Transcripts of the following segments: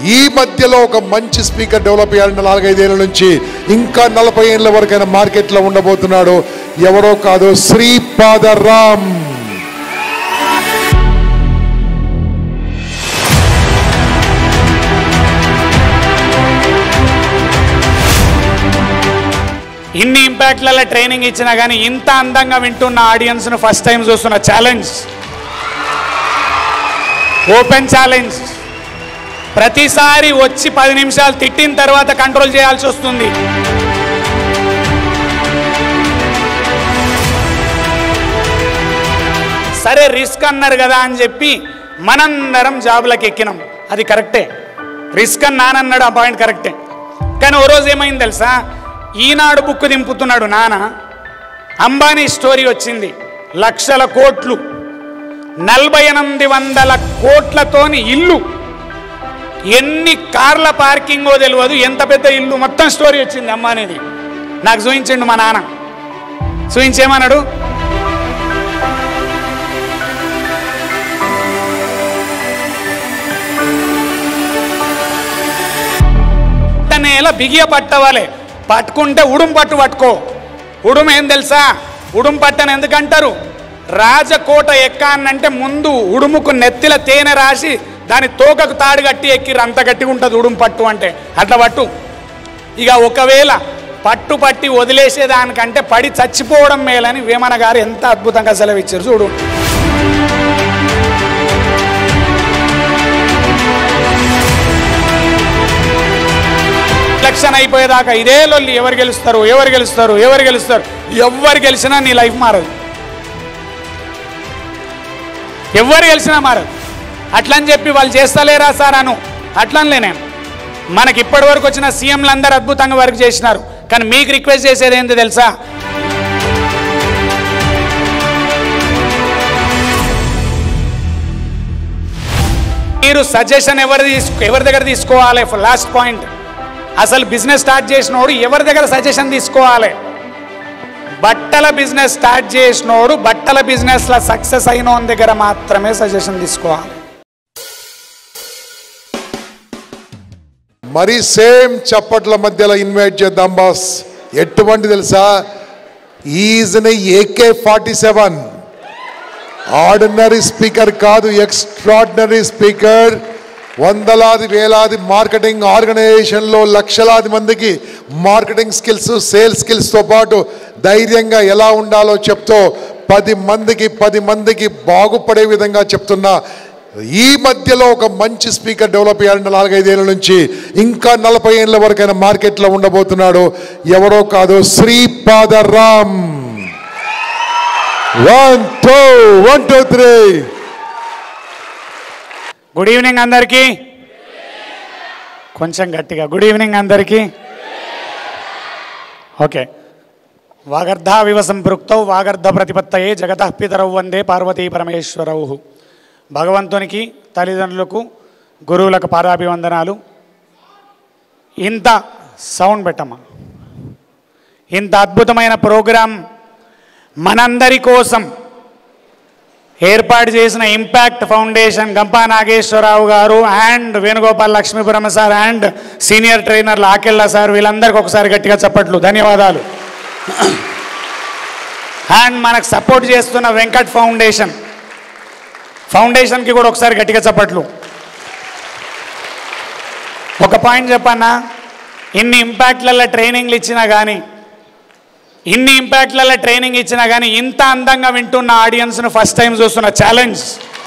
ఈ మధ్యలో ఒక మంచి స్పీకర్ డెవలప్ అయ్యారంటే నాలుగైదేళ్ల నుంచి ఇంకా నలభై ఏళ్ళ వరకైనా మార్కెట్లో ఉండబోతున్నాడు ఎవరో కాదు శ్రీపాదరామ్ ఇన్ని ఇంపాక్ట్లలో ట్రైనింగ్ ఇచ్చినా కానీ ఇంత అందంగా వింటున్న ఆడియన్స్ను ఫస్ట్ టైం చూస్తున్న ఛాలెంజ్ ఓపెన్ ఛాలెంజ్ ప్రతిసారి వచ్చి పది నిమిషాలు తిట్టిన తర్వాత కంట్రోల్ చేయాల్సి వస్తుంది సరే రిస్క్ అన్నారు కదా అని చెప్పి మనందరం జాబులకు ఎక్కినాం అది కరెక్టే రిస్క్ అని నానన్నాడు ఆ పాయింట్ కరెక్టే కానీ ఓ రోజు ఏమైంది తెలుసా ఈనాడు బుక్ దింపుతున్నాడు నాన్న అంబానీ స్టోరీ వచ్చింది లక్షల కోట్లు నలభై ఎనిమిది వందల కోట్లతోని ఇల్లు ఎన్ని కార్ల పార్కింగో తెలియదు ఎంత పెద్ద ఇల్లు మొత్తం స్టోరీ వచ్చింది అంబానీది నాకు చూపించండు మా నాన్న చూపించేమన్నాడు నేల బిగియ పట్టవాలి పట్టుకుంటే ఉడుం పట్టు పట్టుకో ఉడుం ఏం తెలుసా ఉడుం పట్టని ఎందుకంటారు రాజకోట ఎక్కానంటే ముందు ఉడుముకు నెత్తిల తేనె రాసి దాని తోకకు తాడు కట్టి ఎక్కిర్రు అంత గట్టిగా ఉంటుంది ఉడుం పట్టు అంటే అట్లా పట్టు ఇక ఒకవేళ పట్టు పట్టి వదిలేసేదానికంటే పడి చచ్చిపోవడం మేలని వేమన గారు ఎంత అద్భుతంగా సెలవిచ్చారు చూడు ఎలక్షన్ అయిపోయేదాకా ఇదే లొల్లి ఎవరు గెలుస్తారు ఎవరు గెలుస్తారు ఎవరు గెలుస్తారు ఎవరు గెలిచినా నీ లైఫ్ మారదు ఎవరు గెలిచినా మారదు అట్లని చెప్పి వాళ్ళు చేస్తలేరా సార్ అను అట్లనిలే నేను మనకి ఇప్పటి వరకు వచ్చిన సీఎంలు అందరూ అద్భుతంగా వర్క్ చేసినారు కానీ మీకు రిక్వెస్ట్ చేసేది ఏంటి తెలుసా మీరు సజెషన్ ఎవరి తీసుకో ఎవరి దగ్గర తీసుకోవాలి లాస్ట్ పాయింట్ అసలు బిజినెస్ స్టార్ట్ చేసినోడు ఎవరి దగ్గర సజెషన్ తీసుకోవాలి బట్టల బిజినెస్ స్టార్ట్ చేసినోడు బట్టల బిజినెస్లో సక్సెస్ అయిన దగ్గర మాత్రమే సజెషన్ తీసుకోవాలి మరి సేమ్ చప్పట్ల మధ్యలో ఇన్వైట్ చేద్దాం బాస్ ఎటువంటి తెలుసా is AK forty seven ordinary speaker కాదు ఎక్స్ట్రాడినరీ స్పీకర్ వందలాది వేలాది మార్కెటింగ్ ఆర్గనైజేషన్లో లక్షలాది మందికి మార్కెటింగ్ స్కిల్స్ సేల్స్ స్కిల్స్తో పాటు ధైర్యంగా ఎలా ఉండాలో చెప్తూ పది మందికి పది మందికి బాగుపడే విధంగా చెప్తున్నా ఈ మధ్యలో ఒక మంచి స్పీకర్ డెవలప్ అయ్యారంటే నాలుగైదేళ్ల నుంచి ఇంకా నలభై ఏళ్ళ వరకైనా మార్కెట్లో ఉండబోతున్నాడు ఎవరో కాదు Sripadaram one two one two three good evening అందరికీ కొంచెం గట్టిగా గుడ్ ఈవినింగ్ అందరికీ ఓకే వాగర్ధావివ సంపృక్తౌ వాగర్ధ ప్రతిపత్తయే జగతః పితరౌ వందే పార్వతీ పరమేశ్వరౌ భగవంతునికి తల్లిదండ్రులకు గురువులకు పాదాభివందనాలు ఇంత సౌండ్ పెట్టమ్మా ఇంత అద్భుతమైన ప్రోగ్రాం మనందరి కోసం ఏర్పాటు చేసిన ఇంపాక్ట్ ఫౌండేషన్ గంపా నాగేశ్వరరావు గారు and Venugopal Lakshmipuram sir and senior ట్రైనర్లు ఆకెళ్ళ సార్ వీళ్ళందరికీ ఒకసారి గట్టిగా చప్పట్లు ధన్యవాదాలు అండ్ మనకు సపోర్ట్ చేస్తున్న వెంకట్ ఫౌండేషన్ ఫౌండేషన్కి కూడా ఒకసారి గట్టిగా చప్పట్లు ఒక పాయింట్ చెప్పన్నా ఇన్ని ఇంపాక్ట్లలో ట్రైనింగ్లు ఇచ్చినా కానీ ఇన్ని ఇంపాక్ట్లలో ట్రైనింగ్ ఇచ్చినా కానీ ఇంత అందంగా వింటున్న ఆడియన్స్ను ఫస్ట్ టైం చూస్తున్న ఛాలెంజ్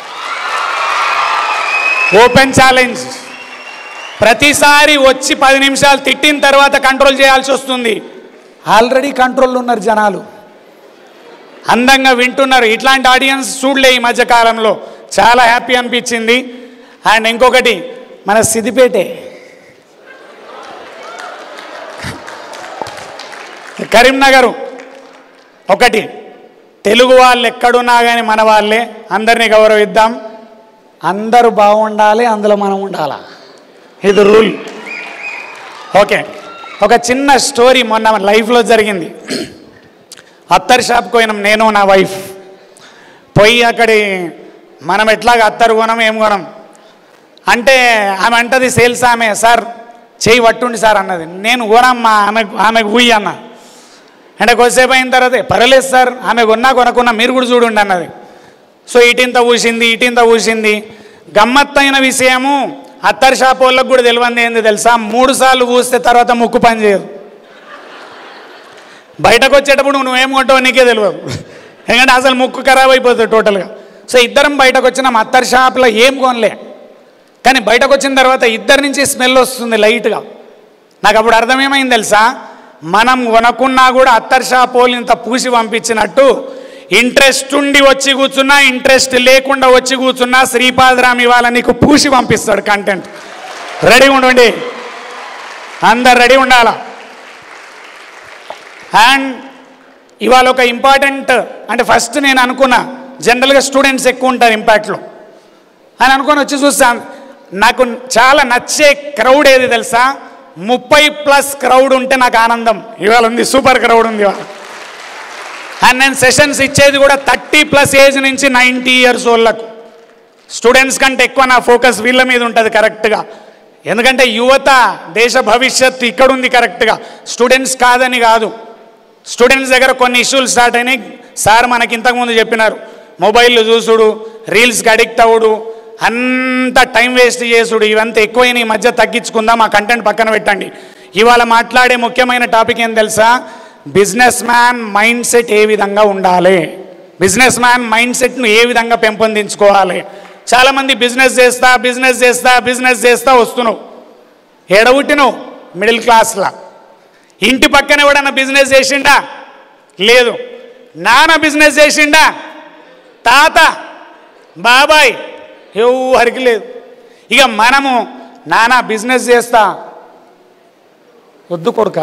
ఓపెన్ ఛాలెంజ్ ప్రతిసారి వచ్చి పది నిమిషాలు తిట్టిన తర్వాత కంట్రోల్ చేయాల్సి వస్తుంది ఆల్రెడీ కంట్రోల్లో ఉన్నారు జనాలు అందంగా వింటున్నారు ఇట్లాంటి ఆడియన్స్ చూడలే ఈ మధ్య కాలంలో చాలా హ్యాపీ అనిపించింది అండ్ ఇంకొకటి మన సిద్దిపేటే కరీంనగరు ఒకటి తెలుగు వాళ్ళు ఎక్కడున్నా కానీ మన వాళ్ళే అందరినీ గౌరవిద్దాం అందరూ బాగుండాలి అందులో మనం ఉండాలా ఇది రూల్ ఓకే ఒక చిన్న స్టోరీ మొన్న లైఫ్లో జరిగింది అత్తర్ షాప్కి పోయినాం నేను నా వైఫ్ పోయి అక్కడి మనం ఎట్లాగ అత్తరు కొనం ఏం కొనం అంటే ఆమె అంటది సేల్స్ ఆమె సార్ చేయి పట్టుండి సార్ అన్నది నేను ఊరమ్మా ఆమెకు ఆమెకు ఊయి అన్న అంటే కొద్దిసేపు అయిన తర్వాత పర్లేదు సార్ ఆమె కొన్నా కొనకున్నా మీరు కూడా చూడండి అన్నది సో ఇటింత ఊసింది ఇటింత ఊసింది గమ్మత్తైన విషయము అత్తర్ షాప్ వాళ్ళకు కూడా తెలియంది ఏంది తెలుసా మూడు సార్లు ఊస్తే తర్వాత ముక్కు పని చేయదు బయటకు వచ్చేటప్పుడు నువ్వేం కొంటావు నీకే తెలియదు ఎందుకంటే అసలు ముక్కు ఖరాబ్ అయిపోతుంది టోటల్గా సో ఇద్దరం బయటకు వచ్చిన మా అత్తర్ షాప్లో ఏం కొనలే కానీ బయటకు వచ్చిన తర్వాత ఇద్దరి నుంచి స్మెల్ వస్తుంది లైట్గా నాకు అప్పుడు అర్థమేమైంది తెలుసా మనం కొనకున్నా కూడా అత్తర్ షాప్ వాళ్ళు ఇంత పూసి పంపించినట్టు ఇంట్రెస్ట్ ఉండి వచ్చి కూర్చున్నా ఇంట్రెస్ట్ లేకుండా వచ్చి కూర్చున్నా శ్రీపాదరామ్ ఇవాళ నీకు పూసి పంపిస్తాడు కంటెంట్ రెడీ ఉండండి అందరు రెడీ ఉండాలా అండ్ ఇవాళ ఒక ఇంపార్టెంట్ అంటే ఫస్ట్ నేను అనుకున్నా జనరల్గా స్టూడెంట్స్ ఎక్కువ ఉంటారు ఇంపాక్ట్లో అని అనుకొని వచ్చి చూస్తాను నాకు చాలా నచ్చే క్రౌడ్ ఏది తెలుసా ముప్పై ప్లస్ క్రౌడ్ ఉంటే నాకు ఆనందం ఇవాళ ఉంది సూపర్ క్రౌడ్ ఉంది ఇవాళ అండ్ నేను సెషన్స్ ఇచ్చేది కూడా థర్టీ ప్లస్ ఏజ్ నుంచి నైంటీ ఇయర్స్ వాళ్ళకు స్టూడెంట్స్ కంటే ఎక్కువ నా ఫోకస్ వీళ్ళ మీద ఉంటుంది కరెక్ట్గా ఎందుకంటే యువత దేశ భవిష్యత్తు ఇక్కడ ఉంది కరెక్ట్గా స్టూడెంట్స్ కాదని కాదు స్టూడెంట్స్ దగ్గర కొన్ని ఇష్యూలు స్టార్ట్ అయినాయి సార్ మనకి ఇంతకుముందు చెప్పినారు మొబైల్ చూసుడు రీల్స్కి అడిక్ట్ అవ్వడు అంత టైం వేస్ట్ చేసుడు ఇవంతా ఎక్కువైన ఈ మధ్య తగ్గించుకుందాం ఆ కంటెంట్ పక్కన పెట్టండి ఇవాళ మాట్లాడే ముఖ్యమైన టాపిక్ ఏం తెలుసా బిజినెస్ మ్యాన్ మైండ్ సెట్ ఏ విధంగా ఉండాలి బిజినెస్ మ్యాన్ మైండ్ సెట్ను ఏ విధంగా పెంపొందించుకోవాలి చాలామంది బిజినెస్ చేస్తా బిజినెస్ చేస్తా బిజినెస్ చేస్తా వస్తున్నావు ఎడబుట్టినవు మిడిల్ క్లాస్లా ఇంటి పక్కన ఎవడన్నా బిజినెస్ చేసిండా లేదు నాన్న బిజినెస్ చేసిండా తాత బాబాయ్ ఎవరికి లేదు ఇక మనము నానా బిజినెస్ చేస్తా వద్దు కొడుక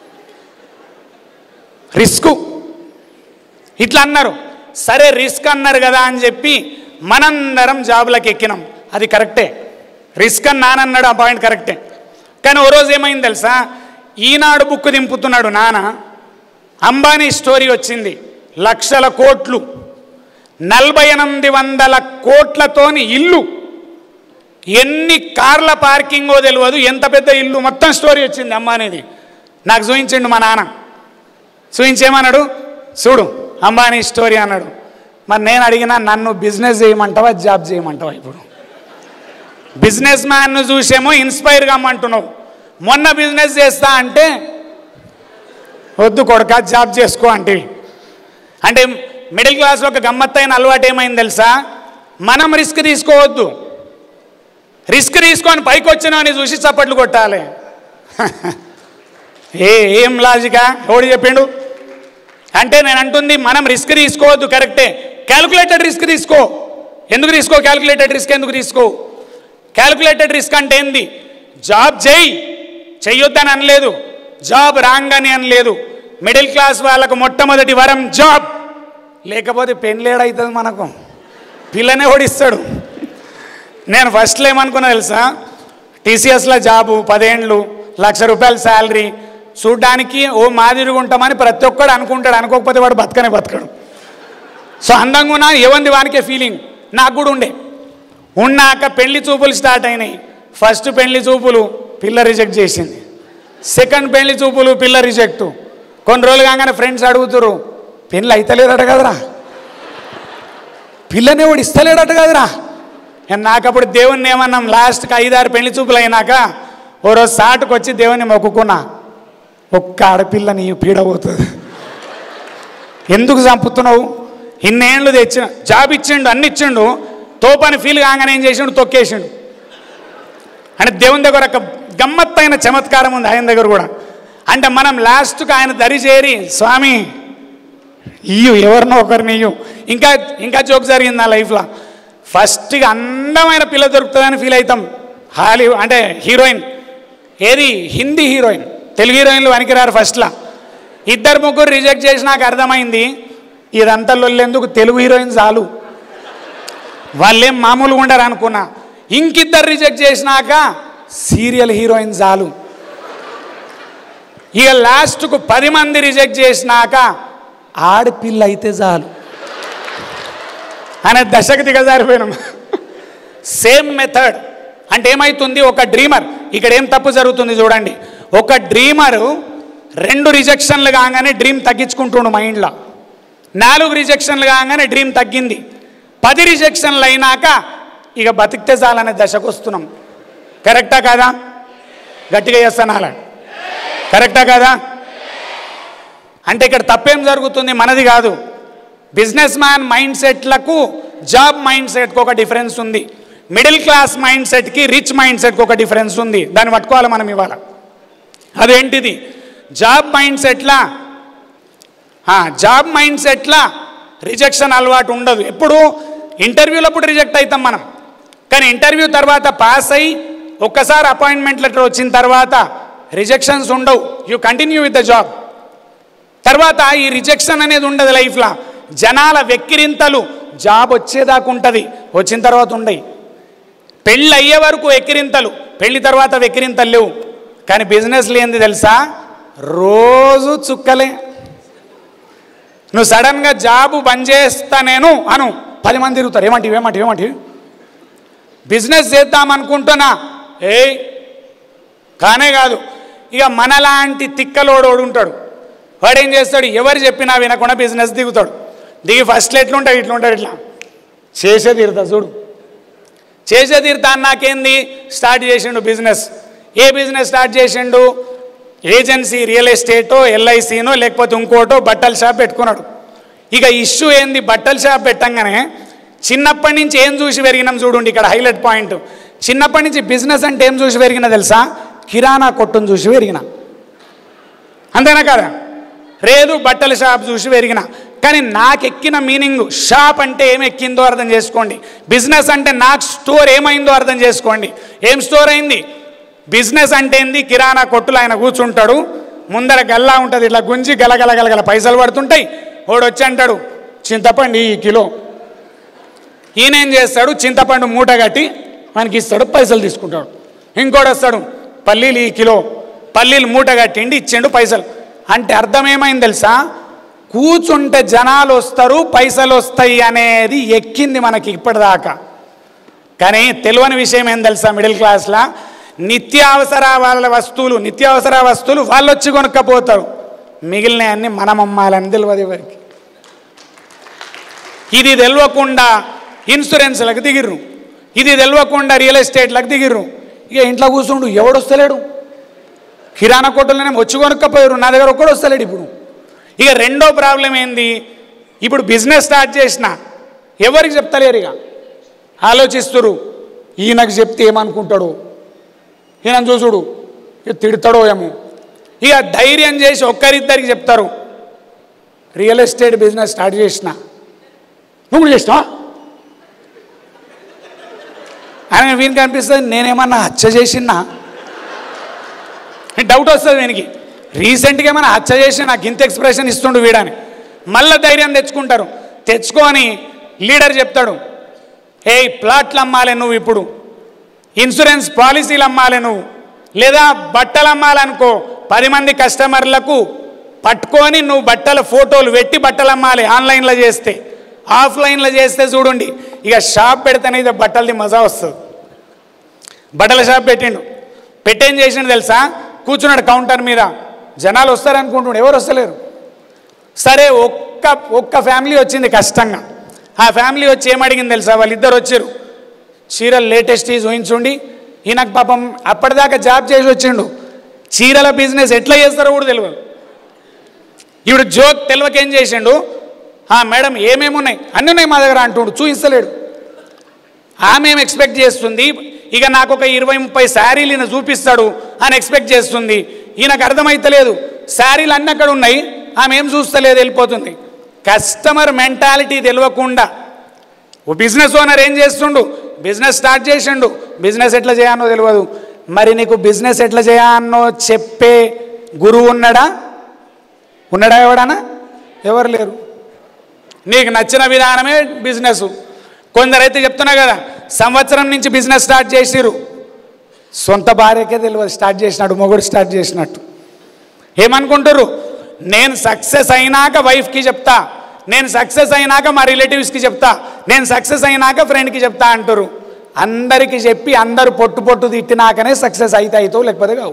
రిస్క్ ఇట్లా అన్నారు సరే రిస్క్ అన్నారు కదా అని చెప్పి మనందరం జాబులకు ఎక్కినాం అది కరెక్టే రిస్క్ అని నానన్నాడు ఆ పాయింట్ కరెక్టే కానీ ఓ రోజు ఏమైంది తెలుసా ఈనాడు బుక్ దింపుతున్నాడు నాన్న అంబానీ స్టోరీ వచ్చింది లక్షల కోట్లు నలభై ఎనిమిది వందల కోట్లతోని ఇల్లు ఎన్ని కార్ల పార్కింగో తెలియదు ఎంత పెద్ద ఇల్లు మొత్తం స్టోరీ వచ్చింది అంబానీది నాకు చూపించిండు మా నాన్న చూపించేమన్నాడు చూడు అంబానీ స్టోరీ అన్నాడు మరి నేను అడిగినా నన్ను బిజినెస్ చేయమంటావా జాబ్ చేయమంటావా ఇప్పుడు బిజినెస్ మ్యాన్ను చూసేమో ఇన్స్పైర్ కమ్మంటున్నావు మొన్న బిజినెస్ చేస్తా అంటే వద్దు కొడక జాబ్ చేసుకో అంటే అంటే మిడిల్ క్లాస్లో ఒక గమ్మత్తైన అలవాటు ఏమైంది తెలుసా మనం రిస్క్ తీసుకోవద్దు రిస్క్ తీసుకొని పైకి వచ్చినామని చూసి చప్పట్లు కొట్టాలి ఏ ఏం లాజికా ఎవడు చెప్పిండు అంటే నేను అంటుంది మనం రిస్క్ తీసుకోవద్దు కరెక్టే క్యాలిక్యులేటెడ్ రిస్క్ తీసుకో ఎందుకు తీసుకో క్యాలిక్యులేటెడ్ రిస్క్ ఎందుకు తీసుకో క్యాలిక్యులేటెడ్ రిస్క్ అంటే ఏంది జాబ్ చేయి చెయ్యొద్దని అనలేదు జాబ్ రాంగ్ అని అనలేదు మిడిల్ క్లాస్ వాళ్ళకు మొట్టమొదటి వరం జాబ్ లేకపోతే పెళ్ళేడవుతుంది మనకు పిల్లనే ఓడిస్తాడు నేను ఫస్ట్లో ఏమనుకున్నా తెలుసా టీసీఎస్లో జాబు పదేండ్లు లక్ష రూపాయల శాలరీ చూడ్డానికి ఓ మాదిరిగా ఉంటామని ప్రతి ఒక్కడు అనుకుంటాడు అనుకోకపోతే వాడు బతకనే బతకడు సో అందంగా ఉన్నా ఏమంది వానికే ఫీలింగ్ నాకు కూడా ఉండే ఉన్నాక పెళ్లి చూపులు స్టార్ట్ అయినాయి ఫస్ట్ పెళ్లి చూపులు పిల్ల రిజెక్ట్ చేసింది సెకండ్ పెళ్లి చూపులు పిల్ల రిజెక్ట్ కొన్ని రోజులు కాగానే ఫ్రెండ్స్ అడుగుతురు పెళ్ళి అయితలేదట కదరా పిల్లని వాడు ఇస్తలేడట కదరా నేను నాకప్పుడు దేవుణ్ణి ఏమన్నాం లాస్ట్కి ఐదారు పెళ్లి చూపులు అయినాక ఓ రోజు సాటుకు వచ్చి దేవుణ్ణి మొక్కుకున్నా ఒక్క ఆడపిల్ల నీ పీడబోతుంది ఎందుకు చంపుతున్నావు ఇన్నేళ్ళు తెచ్చిన జాబ్ ఇచ్చిండు అన్ని ఇచ్చిండు తోపని ఫీల్ కాగానే ఏం చేసిండు తొక్కేసిండు అంటే దేవుని దగ్గర ఒక గమ్మత్తైన చమత్కారం ఉంది ఆయన దగ్గర కూడా అంటే మనం లాస్ట్కి ఆయన దరి చేరి స్వామి ఇయ్యు ఎవరినో ఒకరిని ఇయ్యు ఇంకా ఇంకా జోక్ జరిగింది నా లైఫ్లో ఫస్ట్గా అందమైన పిల్ల దొరుకుతుందని ఫీల్ అవుతాం హాలీవుడ్ అంటే హీరోయిన్ ఏది హిందీ హీరోయిన్ తెలుగు హీరోయిన్లు వనికిరారు ఫస్ట్లో ఇద్దరు ముగ్గురు రిజెక్ట్ చేసి నాకు అర్థమైంది ఇదంతా లొల్లెందుకు తెలుగు హీరోయిన్ చాలు వాళ్ళేం మామూలుగా ఉండరు అనుకున్నా ఇంకిద్దరు రిజెక్ట్ చేసినాక సీరియల్ హీరోయిన్ చాలు ఇక లాస్ట్కు పది మంది రిజెక్ట్ చేసినాక ఆడపిల్ల అయితే చాలు అనే దశకు దిగజారిపోయినాం సేమ్ మెథడ్ అంటే ఏమైతుంది ఒక డ్రీమర్ ఇక్కడ ఏం తప్పు జరుగుతుంది చూడండి ఒక డ్రీమరు రెండు రిజెక్షన్లు కాగానే డ్రీమ్ తగ్గించుకుంటుండు మైండ్లో నాలుగు రిజెక్షన్లు కాగానే డ్రీమ్ తగ్గింది పది రిజెక్షన్లు అయినాక ఇక బతికితే చాలనే దశకు వస్తున్నాం కరెక్టా కాదా గట్టిగా చేస్తాను అలా కరెక్టా కాదా అంటే ఇక్కడ తప్పేం జరుగుతుంది మనది కాదు బిజినెస్ మ్యాన్ మైండ్ సెట్లకు జాబ్ మైండ్ సెట్కి ఒక డిఫరెన్స్ ఉంది మిడిల్ క్లాస్ మైండ్ సెట్కి రిచ్ మైండ్ సెట్కి ఒక డిఫరెన్స్ ఉంది దాన్ని పట్టుకోవాలి మనం ఇవాళ అదేంటిది జాబ్ మైండ్ సెట్లా జాబ్ మైండ్ సెట్లా రిజెక్షన్ అలవాటు ఉండదు ఎప్పుడు ఇంటర్వ్యూలప్పుడు రిజెక్ట్ అవుతాం మనం కానీ ఇంటర్వ్యూ తర్వాత పాస్ అయ్యి ఒక్కసారి అపాయింట్మెంట్ లెటర్ వచ్చిన తర్వాత రిజెక్షన్స్ ఉండవు you continue with the job తర్వాత ఈ రిజెక్షన్ అనేది ఉండదు లైఫ్లో జనాల వెక్కిరింతలు జాబ్ వచ్చేదాకా ఉంటుంది వచ్చిన తర్వాత ఉండయి పెళ్ళి అయ్యే వరకు వెక్కిరింతలు పెళ్లి తర్వాత వెక్కిరింతలు లేవు కానీ బిజినెస్లు ఏంది తెలుసా రోజు చుక్కలే నువ్వు సడన్గా జాబు బంద్ చేస్తా నేను అను పది మంది తిరుగుతారు ఏమంటివి ఏమంటివి ఏమంటివి బిజినెస్ చేద్దాం అనుకుంటున్నా ఏయ్ కానే కాదు ఇక మనలాంటి తిక్కలోడోడు ఉంటాడు వాడు ఏం చేస్తాడు ఎవరు చెప్పినా వినకుండా బిజినెస్ దిగుతాడు దిగి ఫస్ట్లో ఎట్లుంటాడు ఇట్లుంటాడు ఇట్లా చేసే తీరుతా చూడు చేసే తీరుతా నాకేంది స్టార్ట్ చేసిండు బిజినెస్ ఏ బిజినెస్ స్టార్ట్ చేసిండు ఏజెన్సీ రియల్ ఎస్టేటో ఎల్ఐసీనో లేకపోతే ఇంకోటో బట్టల షాప్ పెట్టుకున్నాడు ఇక ఇష్యూ ఏంది బట్టల షాప్ పెట్టంగానే చిన్నప్పటి నుంచి ఏం చూసి పెరిగినాం చూడండి ఇక్కడ హైలైట్ పాయింట్ చిన్నప్పటి నుంచి బిజినెస్ అంటే ఏం చూసి పెరిగినా తెలుసా కిరాణా కొట్టును చూసి పెరిగిన అంతేనా కదా లేదు బట్టల షాప్ చూసి పెరిగిన కానీ నాకు ఎక్కిన మీనింగ్ షాప్ అంటే ఏం ఎక్కిందో అర్థం చేసుకోండి బిజినెస్ అంటే నాకు స్టోర్ ఏమైందో అర్థం చేసుకోండి ఏం స్టోర్ అయింది బిజినెస్ అంటే ఏంది కిరాణా కొట్టులు ఆయన కూర్చుంటాడు ముందర గల్లా ఉంటుంది ఇట్లా గుంజి గలగల గలగల పైసలు పడుతుంటాయి వాడు వచ్చి అంటాడు చింతపండు ఈ కిలో ఈయన ఏం చేస్తాడు చింతపండు మూట కట్టి మనకి ఇస్తాడు పైసలు తీసుకుంటాడు ఇంకోటి వస్తాడు పల్లీలు ఈ కిలో పల్లీలు మూట కట్టిండి ఇచ్చిండు పైసలు అంటే అర్థం ఏమైంది తెలుసా కూర్చుంటే జనాలు వస్తారు పైసలు వస్తాయి అనేది ఎక్కింది మనకి ఇప్పటిదాకా కానీ తెలియని విషయం ఏం తెలుసా మిడిల్ క్లాస్లో నిత్యావసర వాళ్ళ వస్తువులు నిత్యావసర వస్తువులు వాళ్ళు వచ్చి కొనుక్కపోతారు మిగిలిన అన్ని మనం అమ్మాలని తెలియదు ఎవరికి ఇది తెలియకుండా ఇన్సూరెన్స్లకు దిగిర్రు ఇది తెలియకుండా రియల్ ఎస్టేట్లకు దిగిర్రు ఇక ఇంట్లో కూర్చుండు ఎవడు వస్తలేడు కిరాణా కొట్టులోనే వచ్చి కొనుక్కపోయారు నా దగ్గర ఒక్కడు వస్తలేడు ఇప్పుడు ఇక రెండో ప్రాబ్లం ఏంది ఇప్పుడు బిజినెస్ స్టార్ట్ చేసిన ఎవరికి చెప్తలేరు ఇక ఆలోచిస్తురు ఈయనకు చెప్తే ఏమనుకుంటాడు ఈయన చూసుడు ఇక తిడతాడో ఏమో ఇక ధైర్యం చేసి ఒక్కరిద్దరికి చెప్తారు రియల్ ఎస్టేట్ బిజినెస్ స్టార్ట్ చేసిన నువ్వు కూడా చేసినావా ఆయన వీనికి అనిపిస్తుంది నేనేమన్నా హత్య చేసినా డౌట్ వస్తుంది వీనికి రీసెంట్గా ఏమైనా హత్య చేసి నాకు ఇంత ఎక్స్ప్రెషన్ ఇస్తుండు వీడని మళ్ళీ ధైర్యం తెచ్చుకుంటారు తెచ్చుకొని లీడర్ చెప్తాడు ఏ ప్లాట్లు అమ్మాలి నువ్వు ఇప్పుడు ఇన్సూరెన్స్ పాలసీలు అమ్మాలి నువ్వు లేదా బట్టలు అమ్మాలనుకో పది మంది కస్టమర్లకు పట్టుకొని నువ్వు బట్టల ఫోటోలు పెట్టి బట్టలు అమ్మాలి ఆన్లైన్లో చేస్తే ఆఫ్లైన్లో చేస్తే చూడండి ఇక షాప్ పెడితేనే ఇది బట్టలది మజా వస్తుంది బట్టల షాప్ పెట్టిండు పెట్టేం చేసిండు తెలుసా కూర్చున్నాడు కౌంటర్ మీద జనాలు వస్తారనుకుంటుండు ఎవరు వస్తలేరు సరే ఒక్క ఒక్క ఫ్యామిలీ వచ్చింది కష్టంగా ఆ ఫ్యామిలీ వచ్చి ఏమడిగింది తెలుసా వాళ్ళిద్దరు వచ్చారు చీరలు లేటెస్ట్ చూయించుండి ఈయనకు పాపం అప్పటిదాకా జాబ్ చేసి వచ్చిండు చీరల బిజినెస్ ఎట్లా చేస్తారో కూడా తెలియదు ఇప్పుడు జోక్ తెలియకేం చేసిండు "ఆ, మేడం ఏమేమి ఉన్నాయి అన్నీ ఉన్నాయి మా దగ్గర అంటుండు చూపిస్తలేడు ఆమె ఏం ఎక్స్పెక్ట్ చేస్తుంది ఇక నాకు ఒక ఇరవై ముప్పై శారీలు ఈయన చూపిస్తాడు అని ఎక్స్పెక్ట్ చేస్తుంది ఈయనకు అర్థమైతలేదు శారీలు అన్నీ అక్కడ ఉన్నాయి ఆమె ఏం చూస్తలేదు వెళ్ళిపోతుంది కస్టమర్ మెంటాలిటీ తెలియకుండా ఓ బిజినెస్ ఓనర్ ఏం చేస్తుండు బిజినెస్ స్టార్ట్ చేసిండు బిజినెస్ ఎట్లా చేయాలో తెలియదు మరి నీకు బిజినెస్ ఎట్లా చేయాలో చెప్పే గురువు ఉన్నాడా ఉన్నాడా ఎవడానా ఎవరు లేరు నీకు నచ్చిన విధానమే బిజినెస్ కొందరైతే చెప్తున్నా కదా సంవత్సరం నుంచి బిజినెస్ స్టార్ట్ చేసిరు సొంత భార్యకే తెలియదు స్టార్ట్ చేసినాడు మొగుడు స్టార్ట్ చేసినట్టు ఏమనుకుంటారు నేను సక్సెస్ అయినాక వైఫ్కి చెప్తా నేను సక్సెస్ అయినాక మా రిలేటివ్స్కి చెప్తా నేను సక్సెస్ అయినాక ఫ్రెండ్కి చెప్తా అంటారు అందరికీ చెప్పి అందరూ పొట్టు పొట్టు తిట్టినాకనే సక్సెస్ అయితే అవుతావు లేకపోతే కావు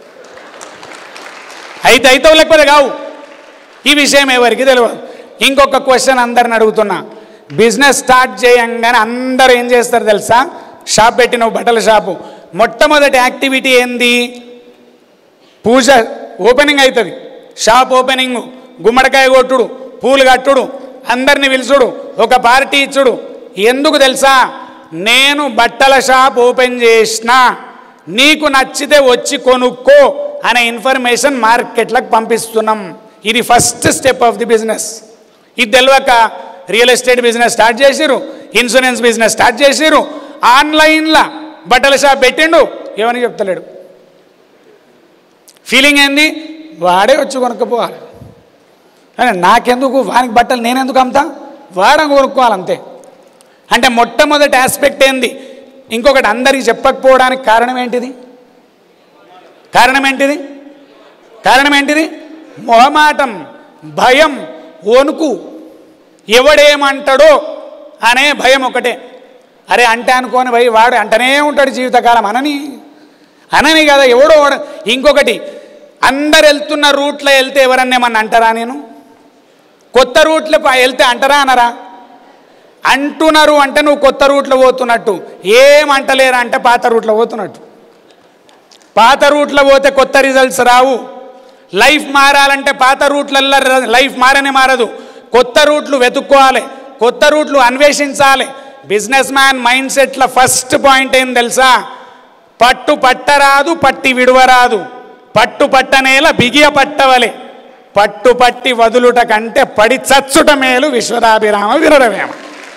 అయితే అవుతావు లేకపోతే కావు ఈ విషయం ఎవరికి తెలియదు ఇంకొక క్వశ్చన్ అందరిని అడుగుతున్నా బిజినెస్ స్టార్ట్ చేయంగానే అందరూ ఏం చేస్తారు తెలుసా షాప్ పెట్టినావు బట్టల షాపు మొట్టమొదటి యాక్టివిటీ ఏంది పూజ ఓపెనింగ్ అవుతుంది షాప్ ఓపెనింగ్ గుమ్మడికాయ కొట్టుడు పూలు కట్టుడు అందరిని పిలుచుడు ఒక పార్టీ ఇచ్చుడు ఎందుకు తెలుసా నేను బట్టల షాప్ ఓపెన్ చేసిన నీకు నచ్చితే వచ్చి కొనుక్కో అనే ఇన్ఫర్మేషన్ మార్కెట్లకు పంపిస్తున్నాం ఇది first step of the business ఇది తెలియక రియల్ ఎస్టేట్ బిజినెస్ స్టార్ట్ చేసిరు ఇన్సూరెన్స్ బిజినెస్ స్టార్ట్ చేసిరు ఆన్లైన్లో బట్టల షాప్ పెట్టిండు ఏమని చెప్తలేడు ఫీలింగ్ ఏంది వాడే వచ్చి కొనుక్కపోవాలి అని నాకెందుకు వానికి బట్టలు నేనెందుకు అమ్ముతా వాడ కొనుక్కోవాలి అంతే అంటే మొట్టమొదటి ఆస్పెక్ట్ ఏంది ఇంకొకటి అందరికీ చెప్పకపోవడానికి కారణం ఏంటిది కారణం ఏంటిది కారణం ఏంటిది మొహమాటం భయం వణుకు ఎవడేమంటాడో అనే భయం ఒకటే అరే అంటే అనుకోని భయ్ వాడు అంటనే ఉంటాడు జీవితకాలం అనని అనని కదా ఎవడో వాడు ఇంకొకటి అందరు వెళ్తున్న రూట్లో వెళ్తే ఎవరన్నా ఏమన్నా అంటారా నేను కొత్త రూట్లో ప- వెళ్తే అంటారా అనరా అంటున్నారు అంటే నువ్వు కొత్త రూట్లో పోతున్నట్టు ఏం అంటలేరా అంటే పాత రూట్లో పోతున్నట్టు పాత రూట్లో పోతే కొత్త రిజల్ట్స్ రావు లైఫ్ మారాలంటే పాత రూట్లల్లో ర- లైఫ్ మారనే మారదు కొత్త రూట్లు వెతుక్కోవాలి కొత్త రూట్లు అన్వేషించాలి బిజినెస్ మ్యాన్ మైండ్ సెట్ల ఫస్ట్ పాయింట్ ఏం తెలుసా పట్టు పట్టరాదు పట్టి విడువరాదు పట్టు పట్టనేల బిగియ పట్టవలే పట్టు పట్టి వదులుట కంటే పడి చచ్చుట మేలు విశ్వదాభిరామ విరరవేమ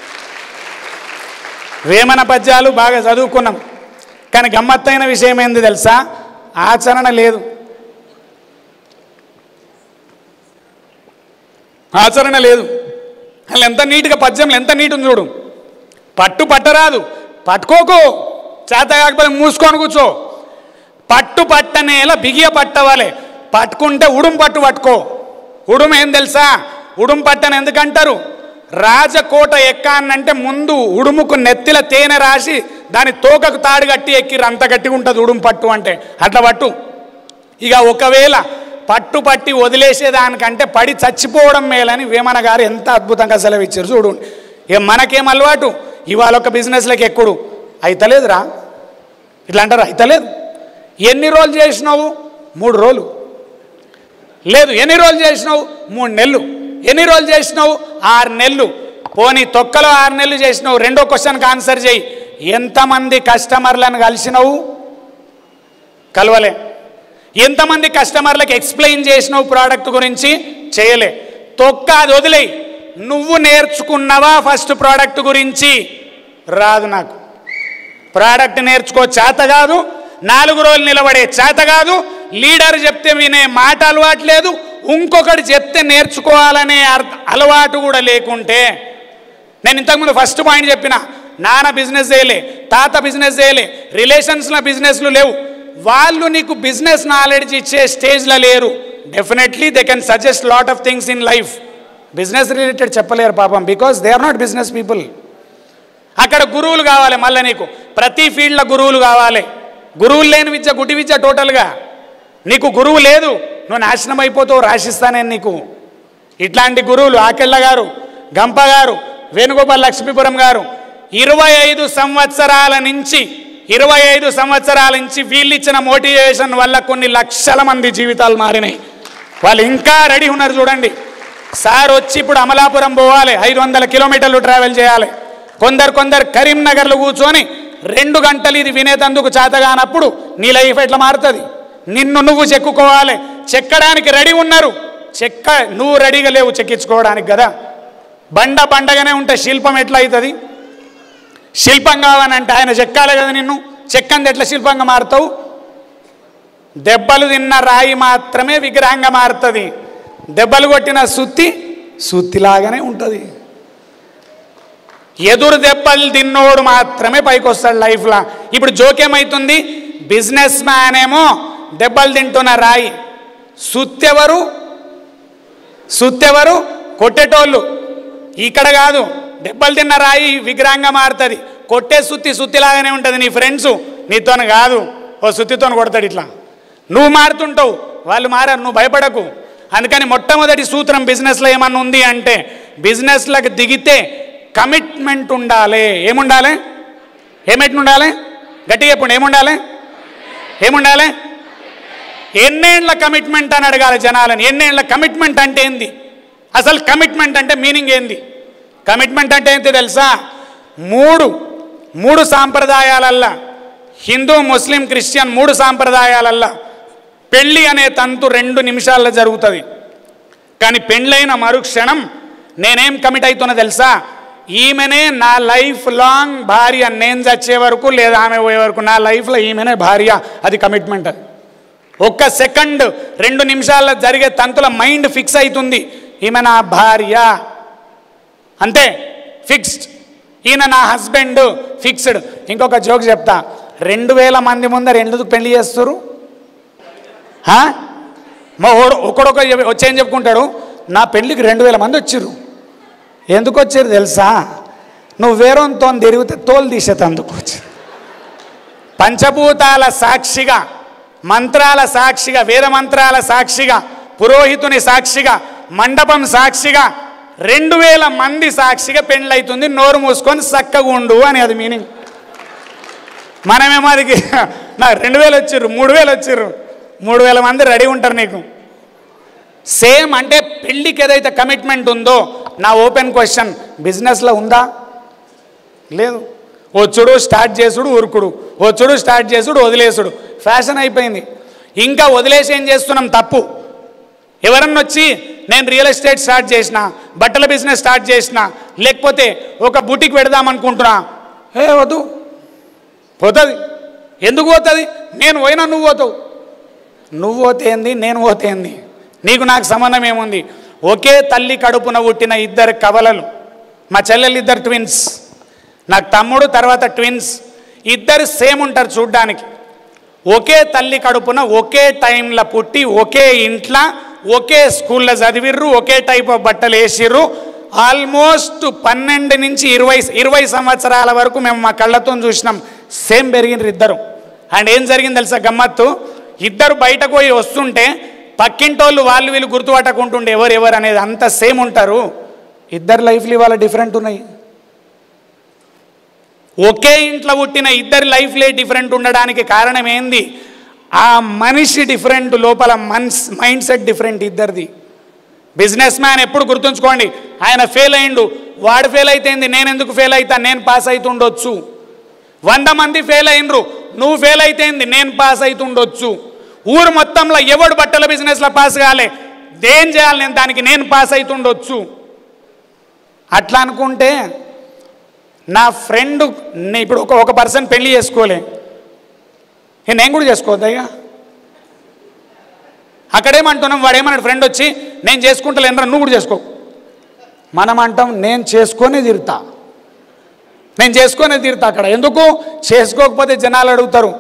వేమన పద్యాలు బాగా చదువుకున్నాం కానీ గమ్మత్తైన విషయం ఏంది తెలుసా ఆచరణ లేదు ఆచరణ లేదు అసలు ఎంత నీట్గా పద్యంలో ఎంత నీట్ ఉంది చూడు పట్టు పట్టరాదు పట్టుకోకు చేత కాకపోతే మూసుకొని కూర్చో పట్టు పట్టనేల బిగియ పట్టవాలి పట్టుకుంటే ఉడుం పట్టు పట్టుకో ఉడుం ఏం తెలుసా ఉడుం పట్టని ఎందుకంటారు రాజకోట ఎక్కానంటే ముందు ఉడుముకు నెత్తిల తేనె రాసి దాని తోకకు తాడు కట్టి ఎక్కిర్రు అంత గట్టిగా ఉంటుంది ఉడుం పట్టు అంటే అట్లా పట్టు ఇక ఒకవేళ పట్టు పట్టి వదిలేసేదానికంటే పడి చచ్చిపోవడం మేలని వేమన గారు ఎంత అద్భుతంగా సెలవిచ్చారు చూడు ఇక మనకేం అలవాటు ఇవాళ ఒక బిజినెస్లోకి ఎక్కుడు అయితలేదురా ఇట్లా అంటారు అయితలేదు ఎన్ని రోజులు చేసినావు మూడు రోజులు లేదు ఎన్ని రోజులు చేసినావు మూడు నెలలు ఎన్ని రోజులు చేసినావు ఆరు నెలలు పోనీ తొక్కలో ఆరు నెలలు చేసినావు రెండో క్వశ్చన్కి ఆన్సర్ చేయి ఎంతమంది కస్టమర్లను కలిసినావు కలవలే ఎంతమంది కస్టమర్లకు ఎక్స్ప్లెయిన్ చేసినావు ప్రోడక్ట్ గురించి చేయలే తొక్క అది వదిలేయి నువ్వు నేర్చుకున్నావా ఫస్ట్ ప్రోడక్ట్ గురించి రాదు నాకు ప్రోడక్ట్ నేర్చుకో చేత కాదు నాలుగు రోజులు నిలబడే చేత కాదు లీడర్ చెప్తే వినే మాట అలవాటు లేదు ఇంకొకటి చెప్తే నేర్చుకోవాలనే అర్థ అలవాటు కూడా లేకుంటే నేను ఇంతకుముందు ఫస్ట్ పాయింట్ చెప్పిన నాన్న బిజినెస్ చేయలే తాత బిజినెస్ చేయలే రిలేషన్స్లో బిజినెస్లు లేవు వాళ్ళు నీకు బిజినెస్ నాలెడ్జ్ ఇచ్చే స్టేజ్లో లేరు definitely they can suggest lot of things in life business related చెప్పలేరు పాపం because they are not business people అక్కడ గురువులు కావాలి మళ్ళీ నీకు ప్రతి ఫీల్డ్లో గురువులు కావాలి గురువులు లేని విద్య గుడి విద్య టోటల్గా నీకు గురువు లేదు నువ్వు నాశనం అయిపోతావు రాసిస్తా నేను నీకు ఇట్లాంటి గురువులు ఆకెళ్ళ గారు గంప గారు వేణుగోపాల్ లక్ష్మీపురం గారు ఇరవై ఐదు సంవత్సరాల నుంచి ఇరవై ఐదు సంవత్సరాల నుంచి వీళ్ళు ఇచ్చిన మోటివేషన్ వల్ల కొన్ని లక్షల మంది జీవితాలు మారినాయి వాళ్ళు ఇంకా రెడీ ఉన్నారు చూడండి సార్ వచ్చి ఇప్పుడు అమలాపురం పోవాలి ఐదు వందల కిలోమీటర్లు ట్రావెల్ చేయాలి కొందరు కొందరు కరీంనగర్లో కూర్చొని రెండు గంటలు ఇది వినేటందుకు చేతగానప్పుడు నీ లైఫ్ ఎట్లా మారుతుంది నిన్ను నువ్వు చెక్కుకోవాలి చెక్కడానికి రెడీ ఉన్నారు చెక్క నువ్వు రెడీగా లేవు చెక్కించుకోవడానికి కదా బండ బండగానే ఉంటే శిల్పం ఎట్లా అవుతుంది శిల్పం కావాలంటే ఆయన చెక్కాలి కదా నిన్ను చెక్కంది ఎట్లా శిల్పంగా మారుతావు దెబ్బలు తిన్న రాయి మాత్రమే విగ్రహంగా మారుతుంది దెబ్బలు కొట్టిన సుత్తి సుత్తిలాగానే ఉంటుంది ఎదురు దెబ్బలు తిన్నోడు మాత్రమే పైకి వస్తాడు లైఫ్లో ఇప్పుడు జోకేమవుతుంది బిజినెస్ మ్యాన్ ఏమో దెబ్బలు తింటున్న రాయి సుత్తెవరు సుత్తెవరు కొట్టేటోళ్ళు ఇక్కడ కాదు దెబ్బలు తిన్న రాయి విగ్రహంగా మారుతుంది కొట్టే సుత్తి సుత్తిలాగానే ఉంటుంది నీ ఫ్రెండ్స్ నీతోని కాదు ఓ సుత్తితోని కొడతాడు ఇట్లా నువ్వు మారుతుంటావు వాళ్ళు మారారు నువ్వు భయపడకు అందుకని మొట్టమొదటి సూత్రం బిజినెస్లో ఏమన్నా ఉంది అంటే బిజినెస్లకు దిగితే కమిట్మెంట్ ఉండాలి ఏముండాలి ఏమిటి ఉండాలి గట్టిగా చెప్పండి ఏముండాలి ఏముండాలి ఎన్నేళ్ల కమిట్మెంట్ అని అడగాలి జనాలని ఎన్నేళ్ల కమిట్మెంట్ అంటే ఏంది అసలు కమిట్మెంట్ అంటే మీనింగ్ ఏంది కమిట్మెంట్ అంటే ఏంటి తెలుసా మూడు మూడు సాంప్రదాయాలల్లా హిందూ ముస్లిం క్రిస్టియన్ మూడు సాంప్రదాయాలల్లా పెళ్ళి అనే తంతు రెండు నిమిషాల్లో జరుగుతుంది కానీ పెళ్ళైన మరుక్షణం నేనేం కమిట్ అవుతున్నా తెలుసా ఈమెనే నా లైఫ్ లాంగ్ భార్య నేను చచ్చే వరకు లేదా ఆమె పోయే వరకు నా లైఫ్లో ఈమెనే భార్య అది కమిట్మెంట్ అది ఒక్క సెకండ్ రెండు నిమిషాల్లో జరిగే తంతుల మైండ్ ఫిక్స్ అవుతుంది ఈమె నా భార్య అంతే ఫిక్స్డ్ ఈయన నా హస్బెండ్ ఫిక్స్డ్ ఇంకొక జోక్ చెప్తా రెండు వేల మంది ముందర ఎందుకు పెళ్లి చేస్తారు హా? మా ఓడు ఒకడొక వచ్చేం చెప్పుకుంటాడు నా పెళ్ళికి రెండు వేల మంది వచ్చిర్రు ఎందుకు వచ్చారు తెలుసా నువ్వు వేరొంతో తిరిగితే తోలు తీసేతందుకు వచ్చారు పంచభూతాల సాక్షిగా మంత్రాల సాక్షిగా వేద మంత్రాల సాక్షిగా పురోహితుని సాక్షిగా మండపం సాక్షిగా రెండు వేల మంది సాక్షిగా పెళ్ళైతుంది నోరు మూసుకొని చక్కగా ఉండు అని అది మీనింగ్ మనమేమో అది నాకు రెండు వేలు వచ్చిర్రు మూడు వేలు వచ్చిర్రు మూడు వేల మంది రెడీ ఉంటారు నీకు సేమ్ అంటే పెళ్ళికి ఏదైతే కమిట్మెంట్ ఉందో నా ఓపెన్ క్వశ్చన్ బిజినెస్లో ఉందా లేదు వచ్చుడు స్టార్ట్ చేసుడు ఉరుకుడు వచ్చుడు స్టార్ట్ చేసుడు వదిలేసుడు ఫ్యాషన్ అయిపోయింది ఇంకా వదిలేసి ఏం చేస్తున్నాం తప్పు ఎవరన్నా వచ్చి నేను రియల్ ఎస్టేట్ స్టార్ట్ చేసిన బట్టల బిజినెస్ స్టార్ట్ చేసిన లేకపోతే ఒక బుటిక్ పెడదాం అనుకుంటున్నా ఏ వద్దు పోతుంది ఎందుకు పోతుంది నేను పోయినా నువ్వు పోతావు నువ్వు పోతేంది నేను పోతేంది నీకు నాకు సంబంధం ఏముంది ఒకే తల్లి కడుపున పుట్టిన ఇద్దరు కవలలు మా చెల్లెలు ఇద్దరు ట్విన్స్ నాకు తమ్ముడు తర్వాత ట్విన్స్ ఇద్దరు సేమ్ ఉంటారు చూడ్డానికి ఒకే తల్లి కడుపున ఒకే టైంలో పుట్టి ఒకే ఇంట్లో ఒకే స్కూల్లో చదివిర్రు ఒకే టైప్ ఆఫ్ బట్టలు వేసిర్రు ఆల్మోస్ట్ పన్నెండు నుంచి ఇరవై ఇరవై సంవత్సరాల వరకు మేము మా కళ్ళతో చూసినాం సేమ్ పెరిగినారు ఇద్దరు అండ్ ఏం జరిగింది తెలుసా గమ్మత్తు ఇద్దరు బయటకు పోయి వస్తుంటే పక్కింటోళ్ళు వాళ్ళు వీళ్ళు గుర్తుపట్టకుంటుండే ఎవరు ఎవరు అనేది అంత సేమ్ ఉంటారు ఇద్దరు లైఫ్లు ఇవాళ డిఫరెంట్ ఉన్నాయి ఒకే ఇంట్లో పుట్టిన ఇద్దరి లైఫ్లే డిఫరెంట్ ఉండడానికి కారణం ఏంది ఆ మనిషి డిఫరెంట్ లోపల మన్స్ మైండ్ సెట్ డిఫరెంట్ ఇద్దరిది బిజినెస్ మ్యాన్ ఎప్పుడు గుర్తుంచుకోండి ఆయన ఫెయిల్ అయిండు వాడు ఫెయిల్ అయితేంది నేను ఎందుకు ఫెయిల్ అవుతా నేను పాస్ అవుతుండొచ్చు వంద మంది ఫెయిల్ అయినరు నువ్వు ఫెయిల్ అయితేంది నేను పాస్ అవుతుండొచ్చు ఊరు మొత్తంలో ఎవడు బట్టల బిజినెస్లో పాస్ కాలే దేం చేయాలి నేను దానికి నేను పాస్ అవుతుండొచ్చు అట్లా అనుకుంటే నా ఫ్రెండ్ ఇప్పుడు ఒక ఒక పర్సన్ పెళ్లి చేసుకోలే ఇక నేను కూడా చేసుకోవద్దా ఇక అక్కడేమంటున్నాం వాడేమన్నాడు ఫ్రెండ్ వచ్చి నేను చేసుకుంటలేనరా నువ్వు కూడా చేసుకో మనం అంటాం నేను చేసుకొని తీరుతా నేను చేసుకొని తీరుతా అక్కడ ఎందుకు చేసుకోకపోతే జనాలు అడుగుతారు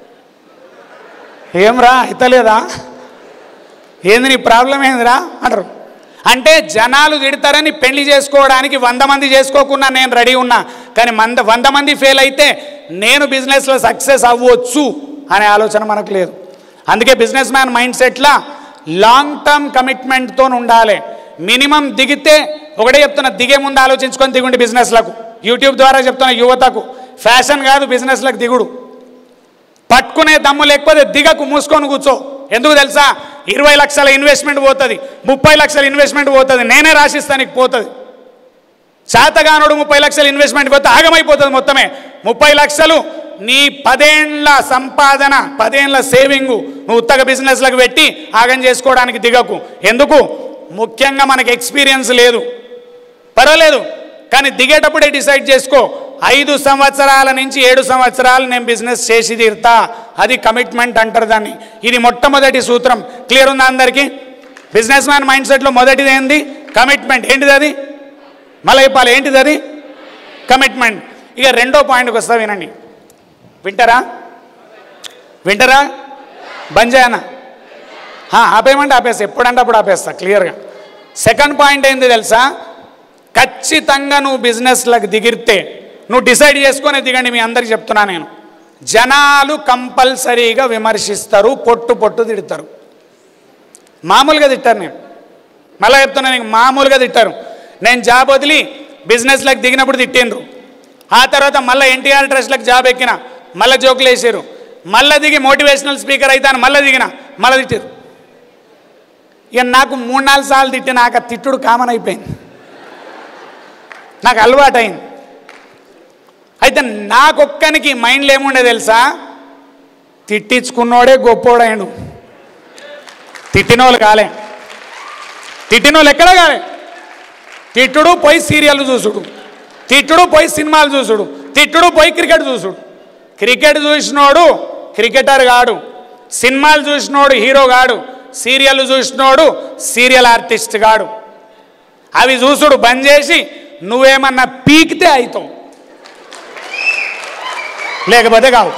ఏమ్రా అయితలేదా ఏంది నీ ప్రాబ్లం ఏందిరా అంటారు అంటే జనాలు తిడతారని పెళ్లి చేసుకోవడానికి వంద మంది చేసుకోకుండా నేను రెడీ ఉన్నా కానీ మంద వంద మంది ఫెయిల్ అయితే నేను బిజినెస్లో సక్సెస్ అవ్వచ్చు అనే ఆలోచన మనకు లేదు అందుకే బిజినెస్ మ్యాన్ మైండ్ సెట్లా లాంగ్ టర్మ్ కమిట్మెంట్తో ఉండాలి మినిమం దిగితే ఒకటే చెప్తున్నా దిగే ముందు ఆలోచించుకొని దిగుండి బిజినెస్లకు యూట్యూబ్ ద్వారా చెప్తున్న యువతకు ఫ్యాషన్ కాదు బిజినెస్లకు దిగుడు పట్టుకునే దమ్ము లేకపోతే దిగకు మూసుకొని కూర్చో ఎందుకు తెలుసా ఇరవై లక్షల ఇన్వెస్ట్మెంట్ పోతుంది ముప్పై లక్షల ఇన్వెస్ట్మెంట్ పోతుంది నేనే రాసిస్తానికి పోతుంది శాతగానుడు ముప్పై లక్షల ఇన్వెస్ట్మెంట్ పోతే ఆగమైపోతుంది మొత్తమే ముప్పై లక్షలు నీ పదేండ్ల సంపాదన పదేండ్ల సేవింగ్ నువ్వు ఉత్తగ బిజినెస్లకు పెట్టి ఆగం చేసుకోవడానికి దిగకు ఎందుకు ముఖ్యంగా మనకి ఎక్స్పీరియన్స్ లేదు పర్వాలేదు కానీ దిగేటప్పుడే డిసైడ్ చేసుకో ఐదు సంవత్సరాల నుంచి ఏడు సంవత్సరాలు నేను బిజినెస్ చేసి తీరుతా అది కమిట్మెంట్ అంటారు దాన్ని ఇది మొట్టమొదటి సూత్రం క్లియర్ ఉందా అందరికీ బిజినెస్ మ్యాన్ మైండ్ సెట్లో మొదటిది ఏంది కమిట్మెంట్ ఏంటిది అది మళ్ళీ చెప్పాలి ఏంటిది అది కమిట్మెంట్ ఇక రెండో పాయింట్కి వస్తా వినండి వింటారా వింటారా బంద్ చేయనా ఆ, ఆపేయమంటే ఆపేస్తా ఎప్పుడంటే అప్పుడు ఆపేస్తా క్లియర్గా సెకండ్ పాయింట్ ఏంది తెలుసా ఖచ్చితంగా నువ్వు బిజినెస్లకు దిగిరితే నువ్వు డిసైడ్ చేసుకొని దిగండి మీ అందరికి చెప్తున్నా నేను జనాలు కంపల్సరీగా విమర్శిస్తారు పొట్టు పొట్టు తిడతారు మామూలుగా తిట్టారు నేను మళ్ళీ చెప్తున్నా నీకు మామూలుగా తిట్టారు నేను జాబ్ వదిలి బిజినెస్లకు దిగినప్పుడు తిట్టిండ్రు ఆ తర్వాత మళ్ళీ ఎన్టీఆర్ ట్రస్ట్లకు జాబ్ ఎక్కిన మళ్ళీ జోకులు వేసారు మళ్ళీ దిగి మోటివేషనల్ స్పీకర్ అవుతాను మళ్ళీ దిగిన మళ్ళీ తిట్టారు ఇక నాకు మూడు నాలుగు సార్లు తిట్టి నాకు ఆ తిట్టుడు కామన్ అయిపోయింది నాకు అలవాటు అయింది అయితే నాకొక్కనికి మైండ్లో ఏముండే తెలుసా తిట్టించుకున్నోడే గొప్పోడైండు తిట్టినోళ్ళు కాలే తిట్టినోళ్ళు ఎక్కడ కాలే తిట్టుడు పోయి సీరియల్ చూసుడు తిట్టుడు పోయి సినిమాలు చూసుడు తిట్టుడు పోయి క్రికెట్ చూసుడు క్రికెట్ చూసినోడు క్రికెటర్ గాడు సినిమాలు చూసినోడు హీరో గాడు సీరియల్ చూసినోడు సీరియల్ ఆర్టిస్ట్ గాడు అవి చూసుడు బంద్ చేసి నువ్వేమన్నా పీకితే అవుతావు లేకపోతే కావు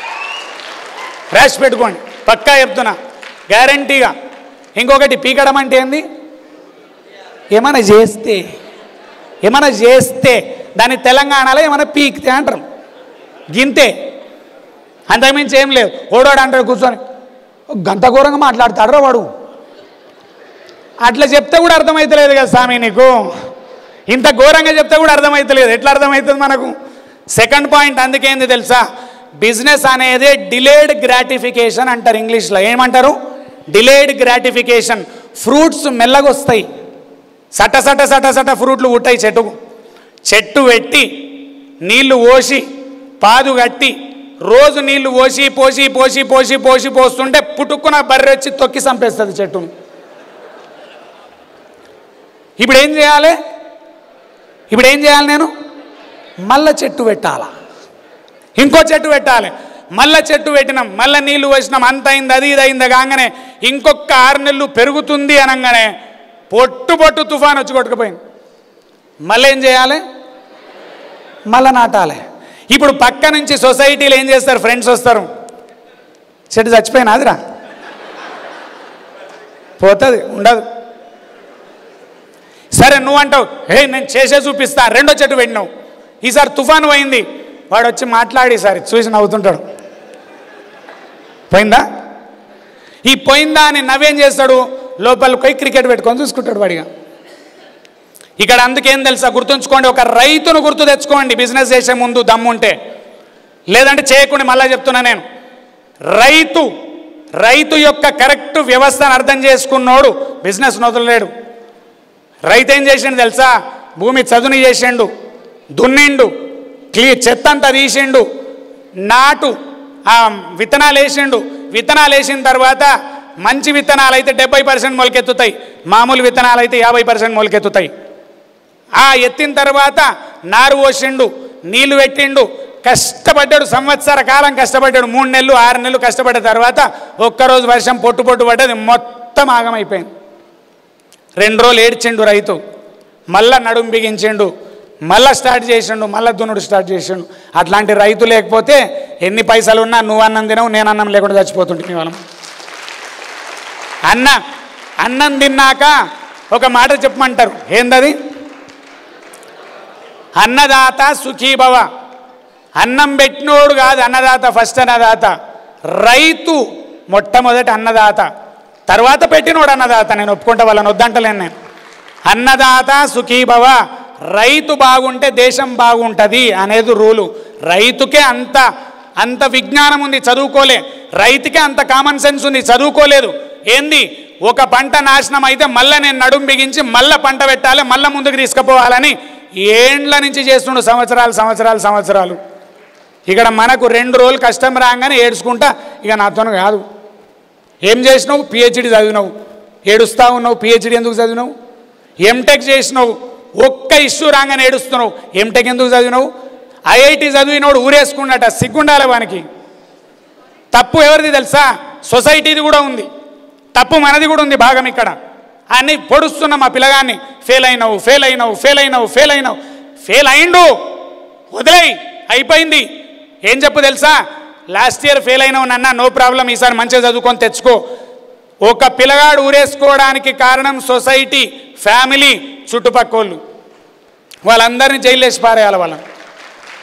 రాసి పెట్టుకోండి పక్కా చెప్తున్నా గ్యారంటీగా ఇంకొకటి పీకడం అంటే ఏంది ఏమైనా చేస్తే ఏమైనా చేస్తే దాన్ని తెలంగాణలో ఏమైనా పీకితే అంటారు గింతే అంతకుమించి ఏం లేదు ఓడోడు అంటాడు కూర్చొని గంత ఘోరంగా మాట్లాడతాడు వాడు అట్లా చెప్తే కూడా అర్థమవుతలేదు కదా స్వామి నీకు ఇంత ఘోరంగా చెప్తే కూడా అర్థమవుతలేదు ఎట్లా అర్థమవుతుంది మనకు సెకండ్ పాయింట్ అందుకేంది తెలుసా బిజినెస్ అనేది డిలేడ్ గ్రాటిఫికేషన్ అంటారు ఇంగ్లీష్లో ఏమంటారు డిలేడ్ గ్రాటిఫికేషన్ ఫ్రూట్స్ మెల్లగా వస్తాయి సట సట సట సట ఫ్రూట్లు పుట్టాయి చెట్టుకు చెట్టు పెట్టి నీళ్లు పోసి పాదు కట్టి రోజు నీళ్లు పోసి పోసి పోసి పోసి పోసి పోస్తుంటే పుట్టుకున్న బర్రె వచ్చి తొక్కి చంపేస్తుంది చెట్టును ఇప్పుడు ఏం చేయాలి ఇప్పుడు ఏం చేయాలి నేను మళ్ళా చెట్టు పెట్టాలా ఇంకో చెట్టు పెట్టాలి మళ్ళా చెట్టు పెట్టినాం మళ్ళీ నీళ్లు పోసినాం అంత అయింది అది ఇది అయింది కాగానే ఇంకొక ఆరు నెలలు పెరుగుతుంది అనగానే పొట్టు పొట్టు తుఫాన్ వచ్చి కొట్టుకుపోయింది మళ్ళీ ఏం చేయాలి మళ్ళా నాటాలి ఇప్పుడు పక్క నుంచి సొసైటీలో ఏం చేస్తారు ఫ్రెండ్స్ వస్తారు చెట్టు చచ్చిపోయినా అదిరా పోతుంది ఉండదు సరే నువ్వు అంటావు హే నేను చేసే చూపిస్తా రెండో చెట్టు పెట్టినావు ఈసారి తుఫాను పోయింది వాడు వచ్చి మాట్లాడి ఈసారి చూసి నవ్వుతుంటాడు పోయిందా ఈ పోయిందా అని నవ్వేం చేస్తాడు లోపలికి పోయి క్రికెట్ పెట్టుకొని చూసుకుంటాడు వాడిగా ఇక్కడ అందుకేం తెలుసా గుర్తుంచుకోండి ఒక రైతును గుర్తు తెచ్చుకోండి బిజినెస్ చేసే ముందు దమ్ముంటే లేదంటే చేయకుండా మళ్ళీ చెప్తున్నా నేను రైతు రైతు యొక్క కరెక్ట్ వ్యవస్థను అర్థం చేసుకున్నోడు బిజినెస్ వదలలేడు రైతు ఏం చేసిండు తెలుసా భూమి చదును చేసిండు దున్నిండు క్లీ చెత్త అంతా తీసిండు నాటు ఆ విత్తనాలు వేసిండు విత్తనాలు వేసిన తర్వాత మంచి విత్తనాలు అయితే డెబ్బై పర్సెంట్ మొలకెత్తుతాయి మామూలు విత్తనాలు అయితే యాభై పర్సెంట్ మొలకెత్తుతాయి ఆ ఎత్తిన తర్వాత నారు పోసిండు నీళ్లు పెట్టిండు కష్టపడ్డాడు సంవత్సర కాలం కష్టపడ్డాడు మూడు నెలలు ఆరు నెలలు కష్టపడ్డ తర్వాత ఒక్కరోజు వర్షం పొట్టు పొట్టు పడ్డది మొత్తం ఆగమైపోయింది రెండు రోజులు ఏడ్చిండు రైతు మళ్ళా నడుం బిగించిండు మళ్ళా స్టార్ట్ చేసిండు మళ్ళా దున్నుడు స్టార్ట్ చేసిండు అట్లాంటి రైతు లేకపోతే ఎన్ని పైసలు ఉన్నా నువ్వు అన్నం తినవు నేను అన్నం లేకుండా చచ్చిపోతుంటే వాళ్ళం అన్న అన్నం తిన్నాక ఒక మాట చెప్పమంటారు ఏందది అన్నదాత సుఖీభవ అన్నం పెట్టినోడు కాదు అన్నదాత ఫస్ట్ అన్నదాత రైతు మొట్టమొదటి అన్నదాత తర్వాత పెట్టినోడు అన్నదాత నేను ఒప్పుకుంటా వాళ్ళని వద్దంటలేను నేను అన్నదాత సుఖీభవ రైతు బాగుంటే దేశం బాగుంటుంది అనేది రూలు రైతుకే అంత అంత విజ్ఞానం ఉంది చదువుకోలే రైతుకే అంత కామన్ సెన్స్ ఉంది చదువుకోలేదు ఏంది ఒక పంట నాశనం అయితే మళ్ళీ నేను నడుం బిగించి మళ్ళీ పంట పెట్టాలి మళ్ళీ ముందుకు తీసుకుపోవాలని ఏండ్ల నుంచి చేస్తుండు సంవత్సరాలు సంవత్సరాలు సంవత్సరాలు ఇక్కడ మనకు రెండు రోజులు కష్టం రాగానే ఏడ్చుకుంటా ఇక నాతోను కాదు ఏం చేసినావు పిహెచ్డి చదివినావు ఏడుస్తా ఉన్నావు పిహెచ్డి ఎందుకు చదివినావు ఎంటెక్ చేసినావు ఒక్క ఇష్యూ రాగానే ఏడుస్తున్నావు ఎంటెక్ ఎందుకు చదివినావు ఐఐటి చదివినోడు ఊరేసుకున్నట సిగ్గుండాలి వానికి తప్పు ఎవరిది తెలుసా సొసైటీది కూడా ఉంది తప్పు మనది కూడా ఉంది భాగం ఇక్కడ అని పొడుస్తున్నాం మా పిల్లగాన్ని ఫెయిల్ అయినావు ఫెయిల్ అయినావు ఫెయిల్ అయినావు ఫెయిల్ అయినావు ఫెయిల్ అయిండు వదిలేయి అయిపోయింది ఏం చెప్పు తెలుసా లాస్ట్ ఇయర్ ఫెయిల్ అయినావు నాన్న నో ప్రాబ్లం ఈసారి మంచిగా చదువుకొని తెచ్చుకో ఒక పిల్లగాడు ఊరేసుకోవడానికి కారణం సొసైటీ ఫ్యామిలీ చుట్టుపక్కోళ్ళు వాళ్ళందరినీ జైలు వేసి పారేయాలి వాళ్ళని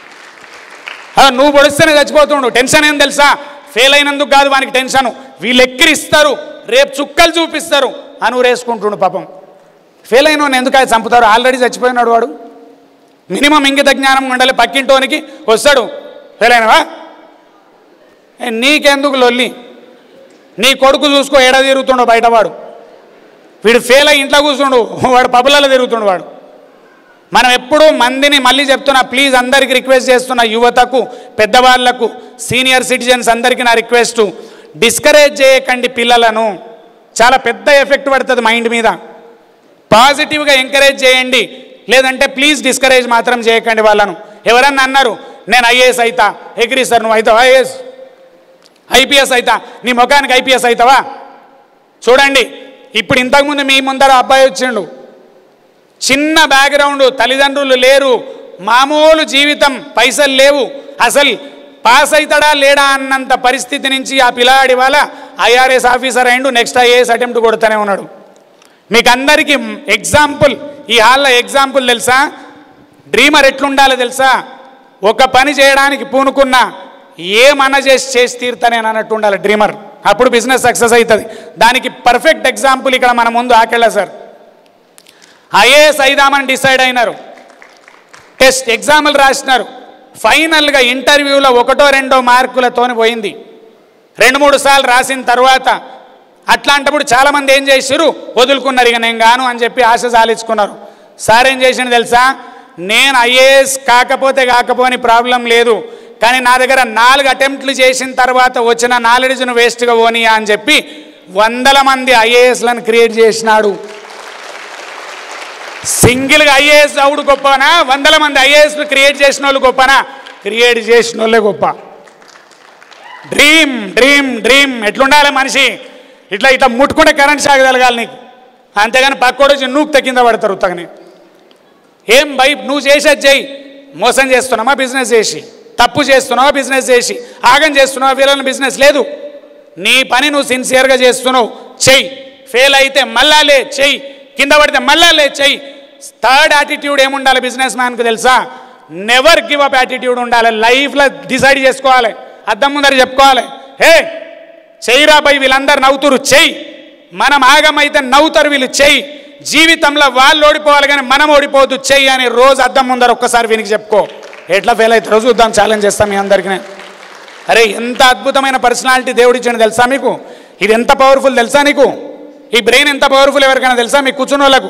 ఆ, నువ్వు పొడిస్తేనే చచ్చిపోతుండు టెన్షన్ ఏం తెలుసా ఫెయిల్ అయినందుకు కాదు వానికి టెన్షన్ వీళ్ళు ఎక్కిరిస్తారు రేపు చుక్కలు చూపిస్తారు అని ఊరేసుకుంటుండు పాపం ఫెయిల్ అయిన వాడిని ఎందుకు అది చంపుతారు ఆల్రెడీ చచ్చిపోయినాడు వాడు మినిమం ఇంగిత జ్ఞానం ఉండాలి పక్కింటోనికి వస్తాడు ఫెయిల్ అయినవా ఏ, నీకెందుకు లొల్లి నీ కొడుకు చూసుకో ఎడ తిరుగుతుండో బయటవాడు వీడు ఫెయిల్ అయ్యి ఇంట్లో కూర్చుండు వాడు పబ్బులలో తిరుగుతుండు వాడు మనం ఎప్పుడూ మందిని మళ్ళీ చెప్తున్నా ప్లీజ్ అందరికి రిక్వెస్ట్ చేస్తున్నా యువతకు పెద్దవాళ్లకు సీనియర్ సిటిజన్స్ అందరికీ నా రిక్వెస్ట్ డిస్కరేజ్ చేయకండి పిల్లలను చాలా పెద్ద ఎఫెక్ట్ పడుతుంది మైండ్ మీద పాజిటివ్గా ఎంకరేజ్ చేయండి లేదంటే ప్లీజ్ డిస్కరేజ్ మాత్రం చేయకండి వాళ్ళను ఎవరన్నా అన్నారు నేను ఐఏఎస్ అయితా ఎగ్రీ సార్ నువ్వు అవుతావా ఐఏఎస్ ఐపీఎస్ అయితా నీ ముఖానికి ఐపీఎస్ అవుతావా చూడండి ఇప్పుడు ఇంతకుముందు మీ ముందర అబ్బాయి వచ్చిండు చిన్న బ్యాక్గ్రౌండ్ తల్లిదండ్రులు లేరు మామూలు జీవితం పైసలు లేవు అసలు పాస్ అవుతాడా లేడా అన్నంత పరిస్థితి నుంచి ఆ పిల్లాడి వాళ్ళ ఐఆర్ఎస్ ఆఫీసర్ అయిండు నెక్స్ట్ ఐఏఎస్ అటెంప్ట్ కొడుతూనే ఉన్నాడు మీకు అందరికీ ఎగ్జాంపుల్ ఈ హాల్లో ఎగ్జాంపుల్ తెలుసా డ్రీమర్ ఎట్లుండాలో తెలుసా ఒక పని చేయడానికి పూనుకున్నా ఏమన్నా చేసి చేసి తీరుతానేని అన్నట్టు ఉండాలి డ్రీమర్ అప్పుడు బిజినెస్ సక్సెస్ అవుతుంది దానికి పర్ఫెక్ట్ ఎగ్జాంపుల్ ఇక్కడ మన ముందు ఆకెళ్ళ సార్ ఐఏఎస్ అయిదామని డిసైడ్ అయినారు టెస్ట్ ఎగ్జాములు రాసినారు ఫైనల్గా ఇంటర్వ్యూలో ఒకటో రెండో మార్కులతోని పోయింది రెండు మూడు సార్లు రాసిన తర్వాత అట్లాంటప్పుడు చాలామంది ఏం చేసారు వదులుకున్నారు ఇక నేను గాను అని చెప్పి ఆశ సాలించుకున్నారు సార్ ఏం చేసిండు తెలుసా నేను ఐఏఎస్ కాకపోతే కాకపోని ప్రాబ్లం లేదు కానీ నా దగ్గర నాలుగు అటెంప్ట్లు చేసిన తర్వాత వచ్చిన నాలెడ్జ్ను వేస్ట్గా పోనీయా అని చెప్పి వందల మంది ఐఏఎస్లను క్రియేట్ చేసినాడు సింగిల్గా ఐఏఎస్ అవుడు గొప్పనా వందల మంది ఐఏఎస్ క్రియేట్ చేసిన వాళ్ళు గొప్పనా క్రియేట్ చేసిన వాళ్ళే గొప్ప డ్రీమ్ డ్రీమ్ డ్రీమ్ ఎట్లుండాలి మనిషి ఇట్లా ఇట్లా ముట్టుకుంటే కరెంట్ షాక్ తగలగాలి నీకు అంతేగాని పక్కోడు వచ్చి నూకు కింద పడతారు ఉత్తగని ఏం బై నువ్వు చేసేది చెయ్యి మోసం చేస్తున్నావా బిజినెస్ చేసి తప్పు చేస్తున్నావా బిజినెస్ చేసి ఆగం చేస్తున్నావా వీళ్ళని బిజినెస్ లేదు నీ పని నువ్వు సిన్సియర్గా చేస్తున్నావు చెయ్యి ఫెయిల్ అయితే మళ్ళా లే చెయ్యి కింద పడితే మళ్ళా లే చెయ్యి థర్డ్ యాటిట్యూడ్ ఏముండాలి బిజినెస్ మ్యాన్కి తెలుసా నెవర్ గివ్ అప్ యాటిట్యూడ్ ఉండాలి లైఫ్లో డిసైడ్ చేసుకోవాలి అద్దం ముందర చెప్పుకోవాలి హే చెయ్యిరా పై వీళ్ళందరూ నవ్వుతురు చెయ్యి మనం ఆగమైతే నవ్వుతారు వీళ్ళు చెయ్యి జీవితంలో వాళ్ళు ఓడిపోవాలి కానీ మనం ఓడిపోవద్దు చెయ్యి అని రోజు అద్దం ముందర ఒక్కసారి వీనికి చెప్పుకో ఎట్లా ఫెయిల్ అవుతారో చూద్దాం ఛాలెంజ్ చేస్తాం మీ అందరికీ నేను. అరే ఎంత అద్భుతమైన పర్సనాలిటీ దేవుడు ఇచ్చాడు తెలుసా మీకు ఇది ఎంత పవర్ఫుల్ తెలుసా నీకు ఈ బ్రెయిన్ ఎంత పవర్ఫుల్ ఎవరికైనా తెలుసా మీకు కూర్చున్న వాళ్ళకు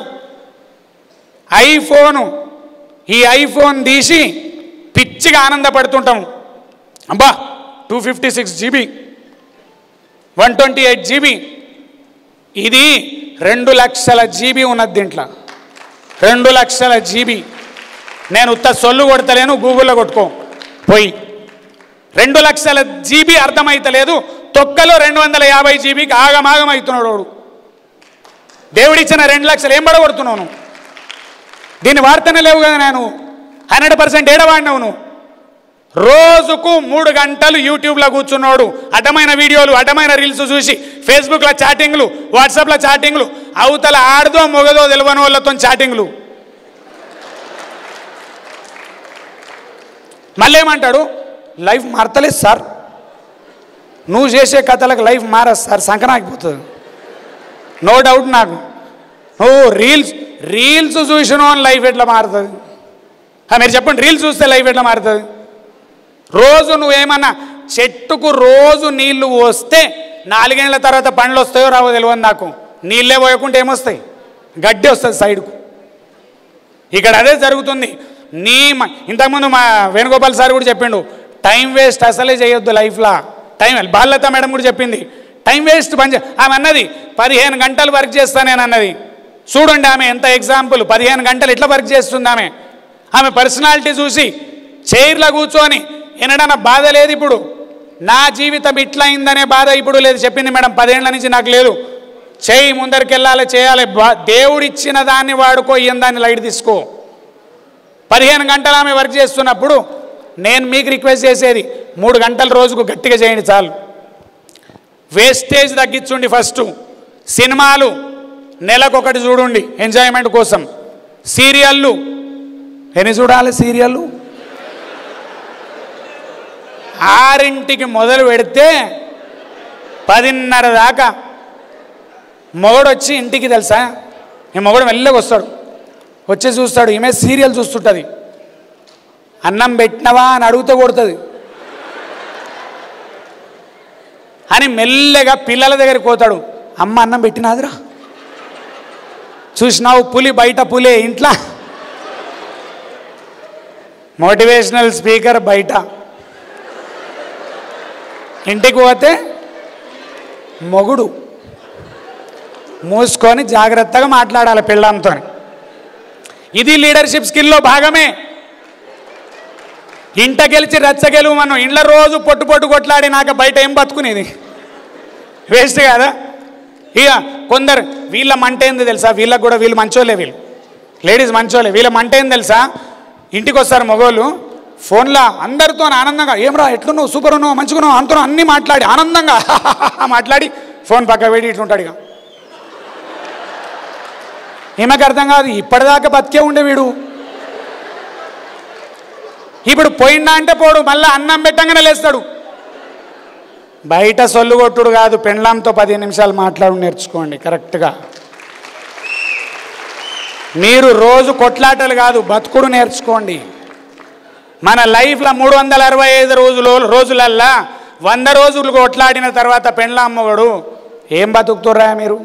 ఐఫోను ఈ ఐఫోన్ తీసి పిచ్చిగా ఆనందపడుతుంటాం అబ్బా two fifty six GB one twenty eight GB ఇది రెండు లక్షల జీబీ ఉన్నది దీంట్లో రెండు లక్షల జీబీ నేను ఉత్త సొల్లు కొడతలేను గూగుల్లో కొట్టుకో పోయి రెండు లక్షల జీబీ అర్థమైతలేదు తొక్కలో రెండు వందల యాభై జీబీకి ఆగమాగం అవుతున్నాడు వాడు దేవుడిచ్చిన రెండు లక్షలు ఏం పడగొడుతున్నావు నువ్వు దీన్ని వార్తనే లేవు కదా నేను హండ్రెడ్ పర్సెంట్ ఏడవాడినావు నువ్వు రోజుకు మూడు గంటలు యూట్యూబ్లో కూర్చున్నాడు అడ్డమైన వీడియోలు అడ్డమైన రీల్స్ చూసి ఫేస్బుక్లో చాటింగ్లు వాట్సాప్లో చాటింగ్లు అవతల ఆడదో మొగదో తెలియని వాళ్ళతో చాటింగ్లు మళ్ళీ ఏమంటాడు లైఫ్ మారతలేదు సార్ నువ్వు చేసే కథలకు లైఫ్ మారదు సార్ సంకనాగిపోతుంది నో డౌట్ నాకు నువ్వు రీల్స్ రీల్స్ చూసినో లైఫ్ ఎట్లా మారుతుంది ఆ, మీరు చెప్పండి రీల్స్ చూస్తే లైఫ్ ఎట్లా మారుతుంది రోజు నువ్వేమన్నా చెట్టుకు రోజు నీళ్లు పోస్తే నాలుగేళ్ల తర్వాత పండ్లు వస్తాయో రావో తెలియదు నాకు నీళ్ళే పోయకుంటే ఏమొస్తాయి గడ్డి వస్తుంది సైడ్కు ఇక్కడ అదే జరుగుతుంది నీ మ- ఇంతకుముందు మా వేణుగోపాల్ సార్ కూడా చెప్పిండు టైం వేస్ట్ అసలే చేయొద్దు లైఫ్లో టైం బాలలత మేడం కూడా చెప్పింది టైం వేస్ట్ పని చే- ఆమె అన్నది పదిహేను గంటలు వర్క్ చేస్తానేని అన్నది చూడండి ఆమె ఎంత ఎగ్జాంపుల్ పదిహేను గంటలు ఎట్లా వర్క్ చేస్తుంది ఆమె ఆమె పర్సనాలిటీ చూసి చైర్లో కూర్చొని ఎనడన్నా బాధ లేదు ఇప్పుడు నా జీవితం ఇట్లా అయిందనే బాధ ఇప్పుడు లేదు చెప్పింది మేడం పదేళ్ల నుంచి నాకు లేదు చేయి ముందరికి వెళ్ళాలి చేయాలి బా- దేవుడిచ్చిన దాన్ని వాడుకో ఈయన దాన్ని లైట్ తీసుకో పదిహేను గంటలు ఆమె వర్క్ చేస్తున్నప్పుడు నేను మీకు రిక్వెస్ట్ చేసేది మూడు గంటల రోజుకు గట్టిగా చేయండి చాలు వేస్టేజ్ తగ్గించుండి ఫస్ట్ సినిమాలు నెలకొకటి చూడండి ఎంజాయ్మెంట్ కోసం సీరియళ్ళు ఎన్ని చూడాలి సీరియళ్ళు ఆరింటికి మొదలు పెడితే పదిన్నర దాకా మొగడు వచ్చి ఇంటికి తెలుసా ఈ మొగడు మెల్లగా వస్తాడు వచ్చి చూస్తాడు ఈమె సీరియల్ చూస్తుంటుంది అన్నం పెట్టినవా అని అడుగుతూ కొడుతుంది అని మెల్లగా పిల్లల దగ్గరికి పోతాడు అమ్మ అన్నం పెట్టినాదిరా చూసినావు పులి బయట పులే ఇంట్లో మోటివేషనల్ స్పీకర్ బయట ఇంటికి పోతే మొగుడు మూసుకొని జాగ్రత్తగా మాట్లాడాలి పిల్లంతో ఇది లీడర్షిప్ స్కిల్లో భాగమే ఇంట గెలిచి రచ్చగెలువు మనం ఇండ్ల రోజు పొట్టు పొట్టు కొట్లాడి నాకు బయట ఏం బతుకునేది వేస్ట్ కదా ఇక కొందరు వీళ్ళ మంట ఏంది తెలుసా వీళ్ళకి కూడా వీళ్ళు మంచోలే వీళ్ళు లేడీస్ మంచోలే వీళ్ళ మంట ఏంది తెలుసా ఇంటికి వస్తారు మగోళ్ళు ఫోన్లో అందరితో ఆనందంగా ఏమ్రా ఎట్లున్నావు సూపర్ ఉన్నావు మంచిగా ఉన్నావు అంతను అన్నీ మాట్లాడి ఆనందంగా మాట్లాడి ఫోన్ పక్క పెట్టి ఇట్లుంటాడు ఇక ఈమెకు అర్థం కాదు ఇప్పటిదాకా బతికే ఉండే వీడు ఇప్పుడు పోయిందా అంటే పోడు మళ్ళీ అన్నం పెట్టంగానే లేస్తాడు బయట సొల్లు కొట్టుడు కాదు పెండ్లాంతో పదిహేను నిమిషాలు మాట్లాడు నేర్చుకోండి కరెక్ట్గా మీరు రోజు కొట్లాటలు కాదు బతుకుడు నేర్చుకోండి మన లైఫ్లో మూడు వందల అరవై ఐదు రోజులు రోజులల్లా వంద రోజులు కొట్లాడిన తర్వాత పెండ్లామ్మగడు ఏం బతుకుతుర్రా మీరు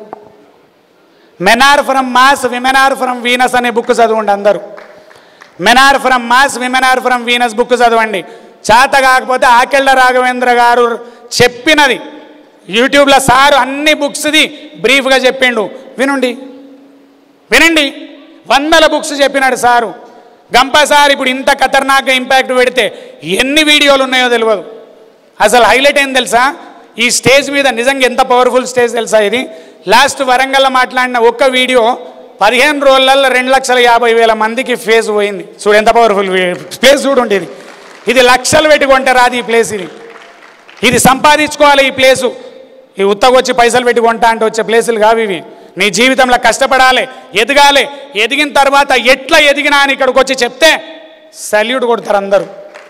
men are from Mars women are from Venus అనే బుక్ చదవండి అందరూ men are from Mars women are from Venus book చదవండి చేత కాకపోతే ఆకెళ్ళ రాఘవేంద్ర గారు చెప్పినది యూట్యూబ్లో సారు అన్ని బుక్స్ది బ్రీఫ్గా చెప్పిండు వినండి వినండి వందల బుక్స్ చెప్పినాడు సారు గంప సార్ ఇప్పుడు ఇంత ఖతర్నాక్గా ఇంపాక్ట్ పెడితే ఎన్ని వీడియోలు ఉన్నాయో తెలియదు అసలు హైలైట్ ఏం తెలుసా ఈ స్టేజ్ మీద నిజంగా ఎంత పవర్ఫుల్ స్టేజ్ తెలుసా ఇది లాస్ట్ వరంగల్లో మాట్లాడిన ఒక్క వీడియో పదిహేను రోజులలో రెండు లక్షల యాభై వేల మందికి ఫేస్ పోయింది చూడు ఎంత పవర్ఫుల్ ప్లేస్ చూడండి ఇది ఇది లక్షలు పెట్టుకుంటే రాదు ఈ ప్లేస్ ఇది ఇది సంపాదించుకోవాలి ఈ ప్లేసు ఈ ఉత్తగొచ్చి పైసలు పెట్టి కొంటా అంటే వచ్చే ప్లేసులు కావు ఇవి నీ జీవితంలో కష్టపడాలి ఎదగాలి ఎదిగిన తర్వాత ఎట్లా ఎదిగినా అని ఇక్కడికి వచ్చి చెప్తే సల్యూట్ కొడతారు అందరూ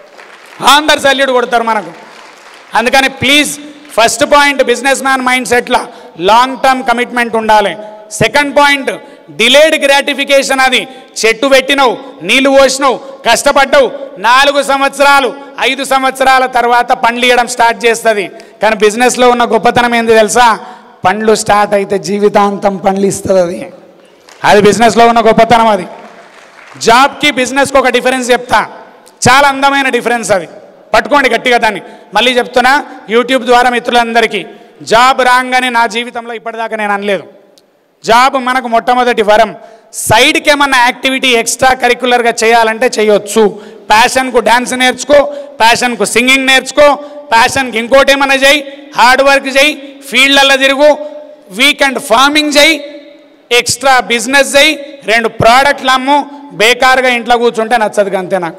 అందరు సల్యూట్ కొడతారు మనకు అందుకని please first point businessman mind సెట్లో లాంగ్ టర్మ్ కమిట్మెంట్ ఉండాలి సెకండ్ పాయింట్ డిలేడ్ గ్రాటిఫికేషన్ అది చెట్టు పెట్టినవు నీళ్లు పోసినవు కష్టపడ్డావు నాలుగు సంవత్సరాలు ఐదు సంవత్సరాల తర్వాత పండ్లు ఇవ్వడం స్టార్ట్ చేస్తుంది కానీ బిజినెస్లో ఉన్న గొప్పతనం ఏంది తెలుసా పండ్లు స్టార్ట్ అయితే జీవితాంతం పండ్లు ఇస్తుంది అది అది బిజినెస్లో ఉన్న గొప్పతనం అది జాబ్కి బిజినెస్కి ఒక డిఫరెన్స్ చెప్తా చాలా అందమైన డిఫరెన్స్ అది పట్టుకోండి గట్టిగా దాన్ని మళ్ళీ చెప్తున్నా యూట్యూబ్ ద్వారా మిత్రులందరికీ జాబ్ రాగానే నా జీవితంలో ఇప్పటిదాకా నేను అనలేదు జాబ్ మనకు మొట్టమొదటి వరం సైడ్కి ఏమన్నా యాక్టివిటీ ఎక్స్ట్రా కరికులర్గా చేయాలంటే చేయొచ్చు ప్యాషన్కు డ్యాన్స్ నేర్చుకో ప్యాషన్కు సింగింగ్ నేర్చుకో ప్యాషన్కి ఇంకోటి ఏమన్నా చేయి హార్డ్ వర్క్ చేయి ఫీల్డ్లలో తిరుగు వీకెండ్ ఫార్మింగ్ చేయి ఎక్స్ట్రా బిజినెస్ చేయి రెండు ప్రోడక్ట్లు అమ్ము బేకార్గా ఇంట్లో కూర్చుంటే నచ్చదు అంతే నాకు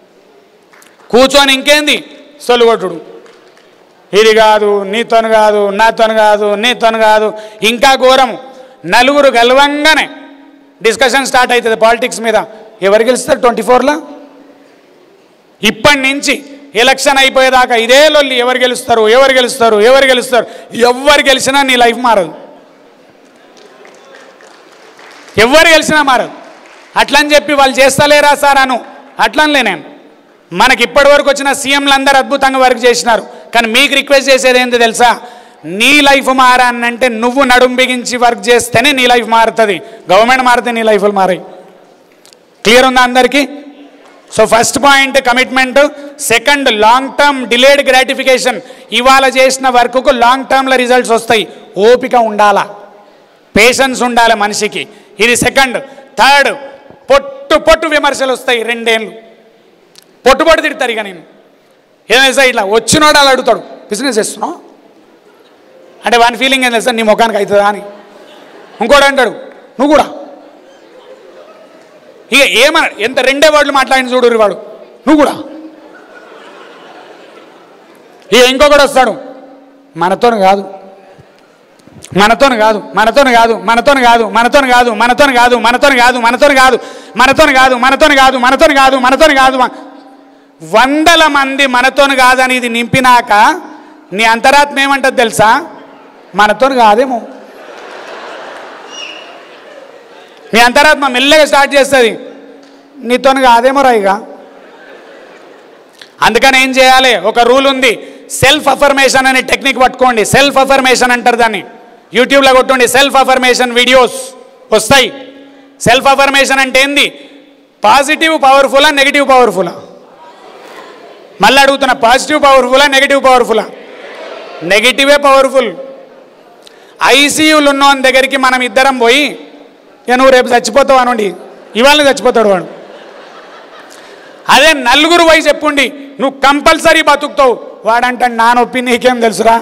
కూర్చొని ఇంకేంది సొలుగొట్టుడు ఇది కాదు నీతోను కాదు నాతోను కాదు నీతోను కాదు ఇంకా ఘోరం నలుగురు గెలవంగానే డిస్కషన్ స్టార్ట్ అవుతుంది పాలిటిక్స్ మీద ఎవరు గెలుస్తారు ట్వంటీ ఫోర్లో ఇప్పటి నుంచి ఎలక్షన్ అయిపోయేదాకా ఇదే లొల్లి ఎవరు గెలుస్తారు ఎవరు గెలుస్తారు ఎవరు గెలుస్తారు ఎవరు గెలిచినా నీ లైఫ్ మారదు ఎవరు గెలిచినా మారదు అట్లని చెప్పి వాళ్ళు చేస్తలేరా సార్ అను అట్లనిలే నేను మనకి ఇప్పటి వరకు వచ్చిన సీఎంలు అందరూ అద్భుతంగా వర్క్ చేసినారు కానీ మీకు రిక్వెస్ట్ చేసేది ఏంటి తెలుసా నీ లైఫ్ మారానంటే నువ్వు నడుం బిగించి వర్క్ చేస్తేనే నీ లైఫ్ మారుతుంది గవర్నమెంట్ మారితే నీ లైఫ్లు మారాయి క్లియర్ ఉందా అందరికీ so first point commitment second long term delayed gratification ఇవాళ చేసిన వర్క్కు లాంగ్ టర్మ్లో రిజల్ట్స్ వస్తాయి ఓపిక ఉండాలా పేషెన్స్ ఉండాలి మనిషికి ఇది సెకండ్ థర్డ్ పొట్టు పొట్టు విమర్శలు వస్తాయి రెండేళ్ళు పొట్టు పొట్టు తిడతారు ఇక నేను ఏదైనా ఇట్లా వచ్చినోడు అలా అడుగుతాడు బిజినెస్ చేస్తున్నావు అంటే వాని ఫీలింగ్ ఏం తెలుసా నీ ముఖానికి అవుతుందా అని ఇంకోటి అంటాడు నువ్వు కూడా ఇక ఏమన్నా ఎంత రెండే వర్డ్లు మాట్లాడిన చూడు వాడు నువ్వు కూడా ఇక ఇంకొకటి వస్తాడు మనతోని కాదు మనతోని కాదు మనతోని కాదు మనతోని కాదు మనతోని కాదు మనతోని కాదు మనతోని కాదు మనతోని కాదు మనతోని కాదు మనతోని కాదు మనతోని కాదు మనతోని కాదు మనతోని కాదు వందల మంది మనతోని కాదని ఇది నింపినాక నీ అంతరాత్మ ఏమంటది తెలుసా మనతోని కాదేమో నీ అంతరాత్మ మెల్లగా స్టార్ట్ చేస్తుంది నీతోని కాదేమో రాయిగా అందుకని ఏం చేయాలి ఒక రూల్ ఉంది సెల్ఫ్ అఫర్మేషన్ అనే టెక్నిక్ పట్టుకోండి సెల్ఫ్ అఫర్మేషన్ అంటారు దాన్ని యూట్యూబ్లో కొట్టండి సెల్ఫ్ అఫర్మేషన్ వీడియోస్ వస్తాయి సెల్ఫ్ అఫర్మేషన్ అంటే ఏంది పాజిటివ్ పవర్ఫులా నెగిటివ్ పవర్ఫులా మళ్ళీ అడుగుతున్నా పాజిటివ్ పవర్ఫులా నెగిటివ్ పవర్ఫులా నెగిటివే పవర్ఫుల్ ఐసీయూలు ఉన్న దగ్గరికి మనం ఇద్దరం పోయి ఇక నువ్వు రేపు చచ్చిపోతావు అనండి ఇవాళ చచ్చిపోతాడు వాడు అదే నలుగురు పోయి చెప్పుండి నువ్వు కంపల్సరీ బతుకుతావు వాడంటాడు నా నొప్పి నీకేం తెలుసురా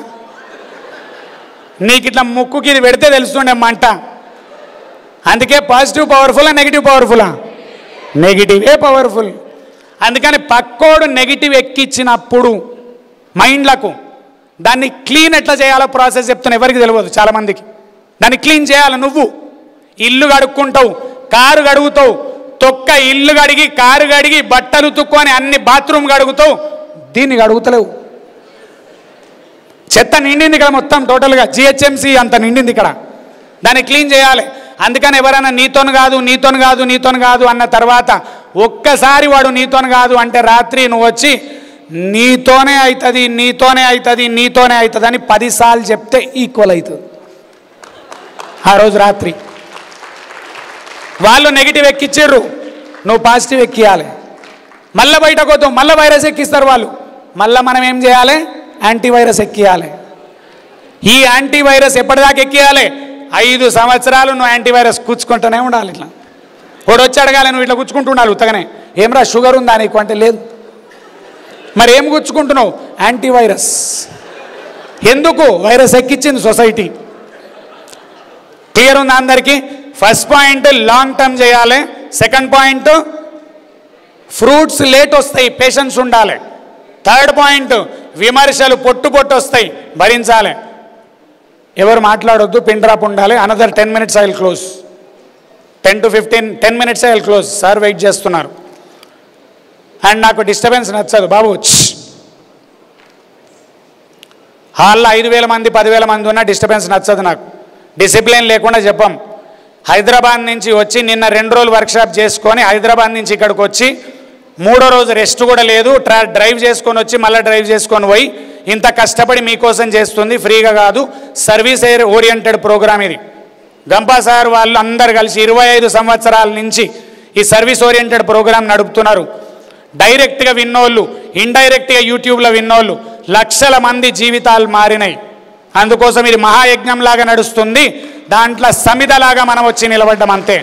నీకు ఇట్లా ముక్కుకి ఇది పెడితే తెలుస్తుండే మంట అందుకే పాజిటివ్ పవర్ఫుల్లా నెగిటివ్ పవర్ఫుల్లా నెగిటివే పవర్ఫుల్ అందుకని పక్కోడు నెగిటివ్ ఎక్కించినప్పుడు మైండ్లకు దాన్ని క్లీన్ ఎట్లా చేయాలో ప్రాసెస్ చెప్తున్నా ఎవరికి తెలియదు చాలామందికి దాన్ని క్లీన్ చేయాలి నువ్వు ఇల్లు కడుక్కుంటావు కారు కడుగుతావు తొక్క ఇల్లు కడిగి కారు కడిగి బట్టలు తుక్కొని అన్ని బాత్రూమ్ కడుగుతావు దీన్ని కడుగుతలేవు చెత్త నిండింది ఇక్కడ మొత్తం టోటల్గా జిహెచ్ఎంసి అంత నిండింది ఇక్కడ దాన్ని క్లీన్ చేయాలి అందుకని ఎవరైనా నీతోను కాదు నీతోను కాదు నీతోను కాదు అన్న తర్వాత ఒక్కసారి వాడు నీతోను కాదు అంటే రాత్రి నువ్వు వచ్చి నీతోనే అవుతుంది నీతోనే అవుతుంది నీతోనే అవుతుంది అని పదిసార్లు చెప్తే ఈక్వల్ అవుతుంది ఆ రోజు రాత్రి వాళ్ళు నెగిటివ్ ఎక్కిచ్చిర్రు నువ్వు పాజిటివ్ ఎక్కియాలి మళ్ళీ బయటకు వద్దాం మళ్ళీ వైరస్ ఎక్కిస్తారు వాళ్ళు మళ్ళీ మనం ఏం చేయాలి యాంటీవైరస్ ఎక్కియాలి ఈ యాంటీవైరస్ ఎప్పటిదాకా ఎక్కియాలి ఐదు సంవత్సరాలు నువ్వు యాంటీవైరస్ కూర్చుకుంటూనే ఉండాలి ఇట్లా వాడు వచ్చి అడగాలి నువ్వు ఇట్లా కూర్చుకుంటూ ఉండాలి ఉత్తగానే ఏమరా షుగర్ ఉందా నీకు అంటే లేదు మరి ఏం కూర్చుకుంటున్నావు యాంటీవైరస్ ఎందుకు వైరస్ ఎక్కించింది సొసైటీ క్లియర్ ఉందా అందరికీ ఫస్ట్ పాయింట్ లాంగ్ టర్మ్ చేయాలి సెకండ్ పాయింట్ ఫ్రూట్స్ లేట్ వస్తాయి పేషెన్స్ ఉండాలి థర్డ్ పాయింట్ విమర్శలు పొట్టు పొట్టు వస్తాయి భరించాలి ఎవరు మాట్లాడొద్దు పిన్ డ్రాప్ ఉండాలి another ten minutes I will close ten to fifteen ten minutes I will close sir wait చేస్తున్నారు అండ్ నాకు డిస్టర్బెన్స్ నచ్చదు బాబు ఛ్. హాల్లో ఐదు వేల మంది పదివేల మంది ఉన్న డిస్టర్బెన్స్ నచ్చదు నాకు డిసిప్లిన్ లేకుండా చెప్పాం హైదరాబాద్ నుంచి వచ్చి నిన్న రెండు రోజులు వర్క్షాప్ చేసుకొని హైదరాబాద్ నుంచి ఇక్కడికి వచ్చి మూడో రోజు రెస్ట్ కూడా లేదు ట్రా డ్రైవ్ చేసుకొని వచ్చి మళ్ళీ డ్రైవ్ చేసుకొని పోయి ఇంత కష్టపడి మీకోసం చేస్తుంది ఫ్రీగా కాదు సర్వీస్ ఎయిర్ ఓరియంటెడ్ ప్రోగ్రామ్ ఇది గంపా సార్ వాళ్ళు అందరు కలిసి ఇరవై ఐదు సంవత్సరాల నుంచి ఈ సర్వీస్ ఓరియంటెడ్ ప్రోగ్రామ్ నడుపుతున్నారు డైరెక్ట్గా విన్నోళ్ళు ఇండైరెక్ట్గా యూట్యూబ్లో విన్నోళ్ళు లక్షల మంది జీవితాలు మారినాయి అందుకోసం ఇది మహాయజ్ఞం లాగా నడుస్తుంది దాంట్లో సమిధలాగా మనం వచ్చి నిలబడ్డం అంతే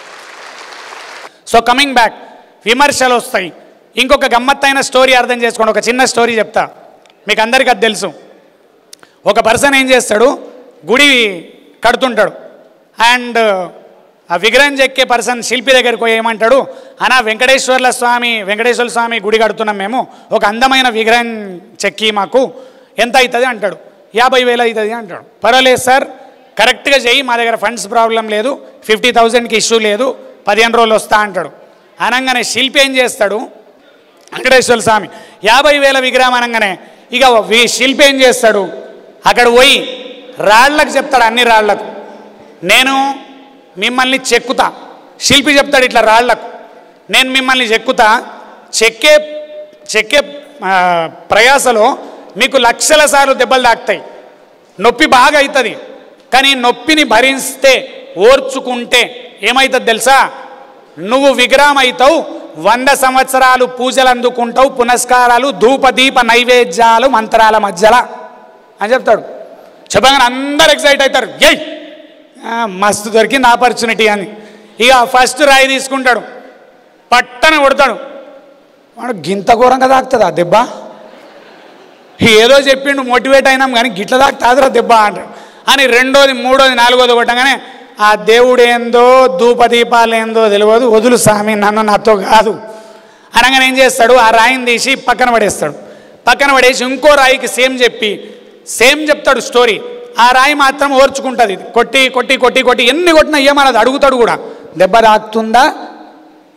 సో కమింగ్ బ్యాక్ విమర్శలు వస్తాయి ఇంకొక గమ్మత్తైన స్టోరీ అర్థం చేసుకోండి ఒక చిన్న స్టోరీ చెప్తా మీకు అందరికీ అది తెలుసు ఒక పర్సన్ ఏం చేస్తాడు గుడి కడుతుంటాడు అండ్ ఆ విగ్రహం చెక్కే పర్సన్ శిల్పి దగ్గరికి పోయి ఏమంటాడు అనా వెంకటేశ్వర్ల స్వామి వెంకటేశ్వర స్వామి గుడి కడుతున్నాం మేము ఒక అందమైన విగ్రహం చెక్కి మాకు ఎంత అవుతుంది అంటాడు యాభై వేలు అవుతుంది అంటాడు పర్వాలేదు సార్ కరెక్ట్గా చెయ్యి మా దగ్గర ఫండ్స్ ప్రాబ్లం లేదు ఫిఫ్టీ థౌజండ్కి ఇష్యూ లేదు పదిహేను రోజులు వస్తా అంటాడు అనగానే శిల్పి ఏం చేస్తాడు వెంకటేశ్వర స్వామి యాభై వేల విగ్రహం అనగానే ఇక వి- శిల్పి ఏం చేస్తాడు అక్కడ పోయి రాళ్లకు చెప్తాడు అన్ని రాళ్లకు నేను మిమ్మల్ని చెక్కుతా శిల్పి చెప్తాడు ఇట్లా రాళ్లకు నేను మిమ్మల్ని చెక్కుతా చెక్కే చెక్కే ఆ, ప్రయాసలో మీకు లక్షల సార్లు దెబ్బలు తాకుతాయి నొప్పి బాగా అవుతుంది కానీ నొప్పిని భరిస్తే ఓర్చుకుంటే ఏమవుతుంది తెలుసా నువ్వు విగ్రహం అవుతావు వంద సంవత్సరాలు పూజలు అందుకుంటావు పునస్కారాలు ధూప దీప నైవేద్యాలు మంత్రాల మధ్యలో అని చెప్తాడు చెప్పగానే అందరు ఎక్సైట్ అవుతారు ఎయ్ ఆ, మస్తు దొరికింది ఆపర్చునిటీ అని ఇక ఫస్ట్ రాయి తీసుకుంటాడు పట్టన కొడతాడు వాడు గింత ఘోరంగా తాకుతుంది ఆ దెబ్బ ఏదో చెప్పిండు మోటివేట్ అయినాం కానీ గిట్ల దాకా తాదురా దెబ్బ అంటాడు అని రెండోది మూడోది నాలుగోది కొట్టగానే ఆ దేవుడు ఏందో ధూపదీపాలు ఏందో తెలియదు వదులు స్వామి నన్ను నాతో కాదు అనగానే ఏం చేస్తాడు ఆ రాయిని తీసి పక్కన పడేస్తాడు పక్కన పడేసి ఇంకో రాయికి సేమ్ చెప్పి సేమ్ చెప్తాడు స్టోరీ ఆ రాయి మాత్రం ఓర్చుకుంటుంది కొట్టి కొట్టి కొట్టి కొట్టి ఎన్ని కొట్టినా ఏమన్నది అడుగుతాడు కూడా దెబ్బ తాకుతుందా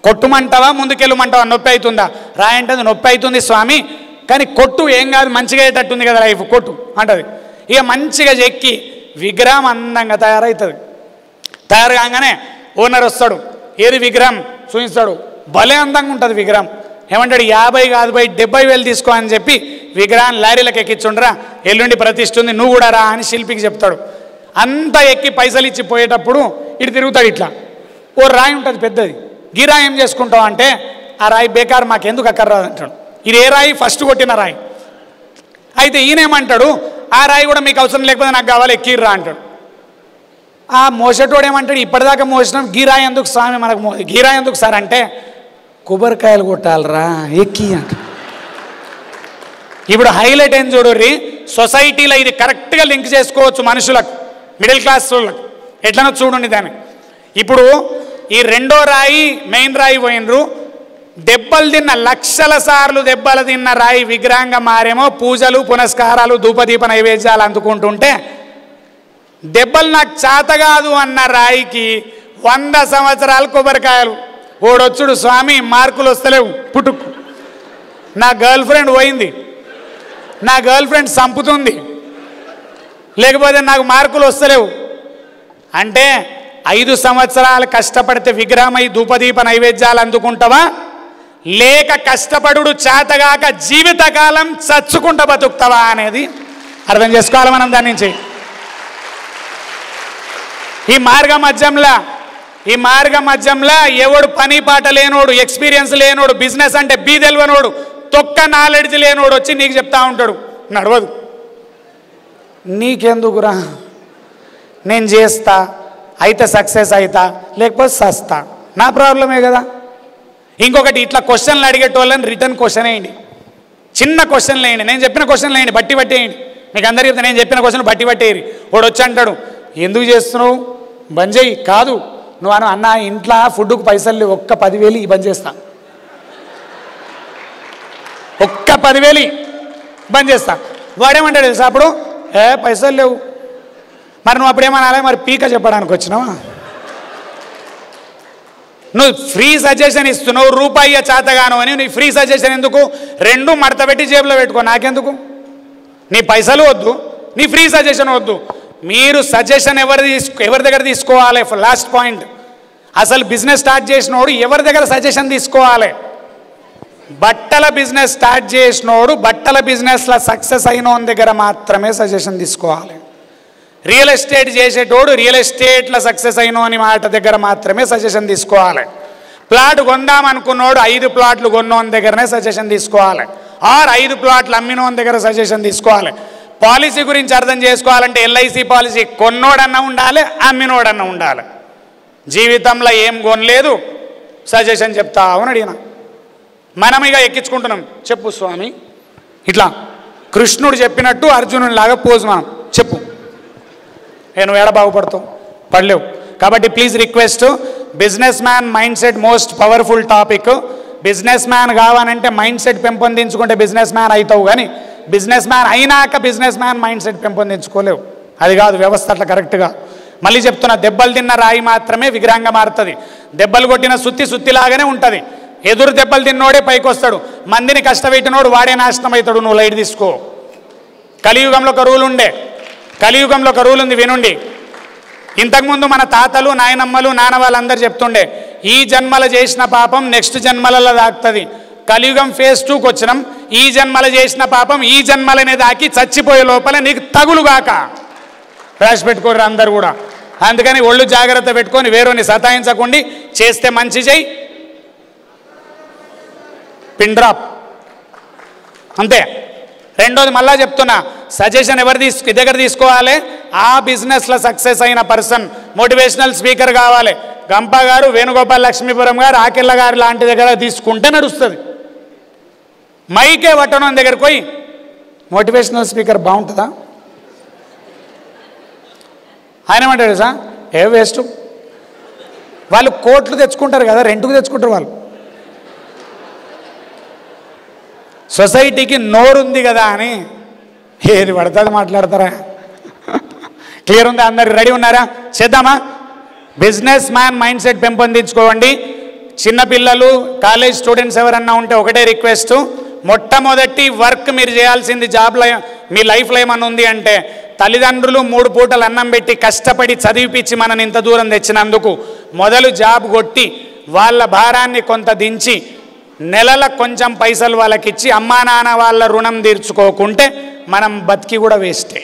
కొట్టుమంటావా ముందుకెళ్ళమంటావా నొప్పి అవుతుందా రాయి అంటుంది నొప్పి అవుతుంది స్వామి కానీ కొట్టు ఏం కాదు మంచిగా అయ్యేటట్టుంది కదా లైఫ్ కొట్టు అంటది ఇక మంచిగా చెక్కి విగ్రహం అందంగా తయారవుతుంది తయారు కాగానే ఓనర్ వస్తాడు ఏది విగ్రహం చూపిస్తాడు భలే అందంగా ఉంటుంది విగ్రహం ఏమంటాడు యాభై కాదు బై డెబ్బై వేలు తీసుకో అని చెప్పి విగ్రహాన్ని లారీలకు ఎక్కించుండ్రా ఎల్లుండి ప్రతిష్ఠ ఉంది నువ్వు కూడా రా అని శిల్పికి చెప్తాడు అంతా ఎక్కి పైసలు ఇచ్చి పోయేటప్పుడు ఇటు తిరుగుతాడు ఇట్లా ఓ రాయి ఉంటుంది పెద్దది గీ రాయి ఏం చేసుకుంటావు అంటే ఆ రాయి బేకారు మాకెందుకు అక్కర్రాదు అంటాడు ఇది ఏ రాయి ఫస్ట్ కొట్టిన రాయి అయితే ఈయనేమంటాడు ఆ రాయి కూడా మీకు అవసరం లేకపోతే నాకు కావాలి ఎక్కిర్రా అంటాడు ఆ మోసేటోడు ఏమంటాడు ఇప్పటిదాకా మోసినాం గీరా ఎందుకు స్వామి మనకు మో గీరా ఎందుకు సార్ అంటే కొబ్బరికాయలు కొట్టాలరా ఎక్కి అంట ఇప్పుడు హైలైట్ ఏం చూడుర్రి సొసైటీలో ఇది కరెక్ట్గా లింక్ చేసుకోవచ్చు మనుషులకు మిడిల్ క్లాస్ వాళ్ళకు ఎట్లనో చూడండి దాన్ని ఇప్పుడు ఈ రెండో రాయి మెయిన్ రాయి పోయినరు దెబ్బలు తిన్న లక్షల సార్లు దెబ్బలు తిన్న రాయి విగ్రహంగా మారేమో పూజలు పునస్కారాలు ధూపదీప నైవేద్యాలు అందుకుంటుంటే దెబ్బలు నాకు చేత కాదు అన్న రాయికి వంద సంవత్సరాలు కొబ్బరికాయలు ఓడొచ్చుడు స్వామి మార్కులు వస్తలేవు పుట్టుకు నా గర్ల్ ఫ్రెండ్ పోయింది నా గర్ల్ ఫ్రెండ్ చంపుతుంది లేకపోతే నాకు మార్కులు వస్తలేవు అంటే ఐదు సంవత్సరాలు కష్టపడితే విగ్రహమై ధూపదీప నైవేద్యాలు అందుకుంటావా లేక కష్టపడుడు చేతగాక జీవితకాలం చచ్చుకుంటా బతుకుతావా అనేది అర్థం చేసుకోవాలి మనం దాని నుంచి ఈ మార్గ మధ్యంలో ఈ మార్గ మధ్యంలో ఎవడు పని పాట లేనోడు ఎక్స్పీరియన్స్ లేనోడు బిజినెస్ అంటే బీ తెలియనోడు తొక్క నాలెడ్జ్ లేనోడు వచ్చి నీకు చెప్తా ఉంటాడు నడవదు నీకెందుకురా నేను చేస్తా అయితే సక్సెస్ అవుతా లేకపోతే సస్తా నా ప్రాబ్లమే కదా ఇంకొకటి ఇట్లా క్వశ్చన్లు అడిగేటోళ్ళని రిటర్న్ క్వశ్చన్ వేయండి చిన్న క్వశ్చన్లు వేయండి నేను చెప్పిన క్వశ్చన్లు వేయండి బట్టి పట్టేయండి మీకు అందరికీ చెప్తే నేను చెప్పిన క్వశ్చన్ బట్టి పట్టేయరు వాడు వచ్చి అంటాడు ఎందుకు చేస్తున్నావు బంద్ చేయి కాదు నువ్వు అను అన్న ఇంట్లో ఫుడ్కు పైసలు లేవు ఒక్క పదివేలు ఈ బంద్ చేస్తా ఒక్క పదివేలు ఇయ్యి, బంద్ చేస్తా వాడేమంటాడు తెలుసా అప్పుడు ఏ పైసలు లేవు మరి నువ్వు అప్పుడేమనాలి మరి పీక చెప్పడానికి వచ్చినావా నువ్వు ఫ్రీ సజెషన్ ఇస్తున్నావు రూపాయి చేతగాను అని నీ ఫ్రీ సజెషన్ ఎందుకు రెండు మడత పెట్టి జేబులో పెట్టుకో నాకెందుకు నీ పైసలు వద్దు నీ ఫ్రీ సజెషన్ వద్దు మీరు సజెషన్ ఎవరి తీసుకో ఎవరి దగ్గర తీసుకోవాలి లాస్ట్ పాయింట్ అసలు బిజినెస్ స్టార్ట్ చేసినోడు ఎవరి దగ్గర సజెషన్ తీసుకోవాలి బట్టల బిజినెస్ స్టార్ట్ చేసినోడు బట్టల బిజినెస్లో సక్సెస్ అయిన దగ్గర మాత్రమే సజెషన్ తీసుకోవాలి రియల్ ఎస్టేట్ చేసేటోడు రియల్ ఎస్టేట్లో సక్సెస్ అయిన అని మాట దగ్గర మాత్రమే సజెషన్ తీసుకోవాలి ప్లాట్ కొందాం అనుకున్నోడు ఐదు ప్లాట్లు కొన్నోని దగ్గరనే సజెషన్ తీసుకోవాలి ఆర్ ఐదు ప్లాట్లు అమ్మినోని దగ్గర సజెషన్ తీసుకోవాలి పాలసీ గురించి అర్థం చేసుకోవాలంటే ఎల్ఐసి పాలసీ కొన్నోడన్నా ఉండాలి అమ్మినోడన్నా ఉండాలి జీవితంలో ఏం కొనలేదు సజెషన్ చెప్తా అని అడిగిన మనం ఇక ఎక్కించుకుంటున్నాం చెప్పు స్వామి ఇట్లా కృష్ణుడు చెప్పినట్టు అర్జునుని లాగా పోజు మనం చెప్పు ఏ నువ్వు ఏడ బాగుపడతావు పడలేవు కాబట్టి please request businessman mindset most powerful topic businessman కావాలంటే మైండ్ సెట్ పెంపొందించుకుంటే బిజినెస్ మ్యాన్ అవుతావు కానీ బిజినెస్ మ్యాన్ అయినాక బిజినెస్ మ్యాన్ మైండ్ సెట్ పెంపొందించుకోలేవు అది కాదు వ్యవస్థ అట్లా కరెక్ట్గా మళ్ళీ చెప్తున్నా దెబ్బలు తిన్న రాయి మాత్రమే విగ్రహంగా మారుతుంది దెబ్బలు కొట్టిన సుత్తి సుత్తిలాగానే ఉంటుంది ఎదురు దెబ్బలు తిన్నోడే పైకి వస్తాడు మందిని కష్టపెట్టినోడు వాడే నాశనం అవుతాడు నువ్వు లైట్ తీసుకో కలియుగంలో ఒక రూల్ ఉండే కలియుగంలో ఒక రూల్ ఉంది వినుండి ఇంతకుముందు మన తాతలు నాయనమ్మలు నాన్న వాళ్ళందరూ చెప్తుండే ఈ జన్మల చేసిన పాపం నెక్స్ట్ జన్మలలో దాక్తుంది కలియుగం ఫేజ్ టూకి వచ్చినాం ఈ జన్మల చేసిన పాపం ఈ జన్మలనే దాకి చచ్చిపోయే లోపల నీకు తగులుగాక రాసి పెట్టుకోరు అందరు కూడా అందుకని ఒళ్ళు జాగ్రత్త పెట్టుకొని వేరేని సతాయించకుండి చేస్తే మంచి చెయ్యి పిన్ డ్రాప్ అంతే రెండోది మళ్ళా చెప్తున్నా సజెషన్ ఎవరు తీసుకు దగ్గర తీసుకోవాలి ఆ బిజినెస్లో సక్సెస్ అయిన పర్సన్ మోటివేషనల్ స్పీకర్ కావాలి గంప గారు వేణుగోపాల్ లక్ష్మీపురం గారు ఆకెళ్ళ గారు లాంటి దగ్గర తీసుకుంటే నడుస్తుంది మైకే పట్టణం దగ్గరకు పోయి మోటివేషనల్ స్పీకర్ బాగుంటుందా ఆయన ఏమంటాడు సార్ ఏ వేస్ట్ వాళ్ళు కోట్లు తెచ్చుకుంటారు కదా రెంట్కు తెచ్చుకుంటారు వాళ్ళు సొసైటీకి నోరుంది కదా అని ఏది పడుతుంది మాట్లాడతారా క్లియర్ ఉందా అందరు రెడీ ఉన్నారా చేద్దామా బిజినెస్ మ్యాన్ మైండ్ సెట్ పెంపొందించుకోండి చిన్నపిల్లలు కాలేజ్ స్టూడెంట్స్ ఎవరన్నా ఉంటే ఒకటే రిక్వెస్ట్ మొట్టమొదటి వర్క్ మీరు చేయాల్సింది జాబ్లో మీ లైఫ్లో ఏమన్నా ఉంది అంటే తల్లిదండ్రులు మూడు పూటలు అన్నం పెట్టి కష్టపడి చదివిపించి మనని ఇంత దూరం తెచ్చినందుకు మొదలు జాబ్ కొట్టి వాళ్ళ భారాన్ని కొంత దించి నెలల కొంచెం పైసలు వాళ్ళకి ఇచ్చి అమ్మా నాన్న వాళ్ళ రుణం తీర్చుకోకుంటే మనం బతికి కూడా వేస్టే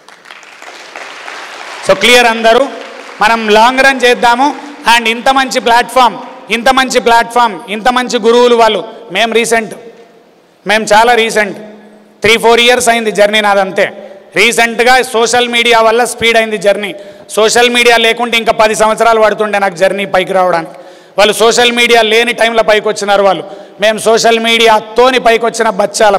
సో క్లియర్ అందరూ మనం లాంగ్ రన్ చేద్దాము అండ్ ఇంత మంచి ప్లాట్ఫామ్ ఇంత మంచి ప్లాట్ఫామ్ ఇంత మంచి గురువులు వాళ్ళు మేము రీసెంట్ మేము చాలా రీసెంట్ త్రీ ఫోర్ ఇయర్స్ అయింది జర్నీ నాదంతే రీసెంట్గా సోషల్ మీడియా వల్ల స్పీడ్ అయింది జర్నీ సోషల్ మీడియా లేకుంటే ఇంకా పది సంవత్సరాలు పడుతుండే నాకు జర్నీ పైకి రావడానికి వాళ్ళు సోషల్ మీడియా లేని టైంలో పైకి వచ్చినారు వాళ్ళు మేము సోషల్ మీడియాతోని పైకి వచ్చిన బచ్చాలం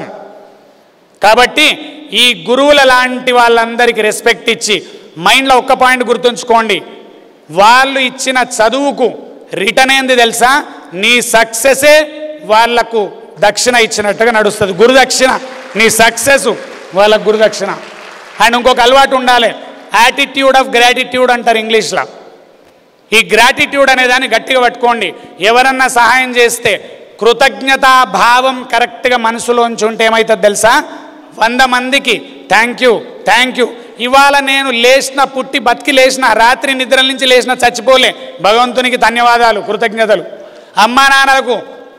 కాబట్టి ఈ గురువుల లాంటి వాళ్ళందరికీ రెస్పెక్ట్ ఇచ్చి మైండ్లో ఒక్క పాయింట్ గుర్తుంచుకోండి వాళ్ళు ఇచ్చిన చదువుకు రిటర్న్ ఏంది తెలుసా నీ సక్సెసే వాళ్లకు దక్షిణ ఇచ్చినట్టుగా నడుస్తుంది గురుదక్షిణ నీ సక్సెస్ వాళ్ళకు గురుదక్షిణ అండ్ ఇంకొక అలవాటు ఉండాలి యాటిట్యూడ్ ఆఫ్ గ్రాటిట్యూడ్ అంటారు ఇంగ్లీష్లో ఈ గ్రాటిట్యూడ్ అనే దాన్ని గట్టిగా పట్టుకోండి ఎవరన్నా సహాయం చేస్తే కృతజ్ఞతా భావం కరెక్ట్గా మనసులోంచి ఉంటే ఏమవుతుంది తెలుసా వంద మందికి థ్యాంక్ యూ థ్యాంక్ యూ ఇవాళ నేను లేచిన పుట్టి బతికి లేచిన రాత్రి నిద్ర నుంచి లేచిన చచ్చిపోలే భగవంతునికి ధన్యవాదాలు కృతజ్ఞతలు అమ్మా నాన్నలకు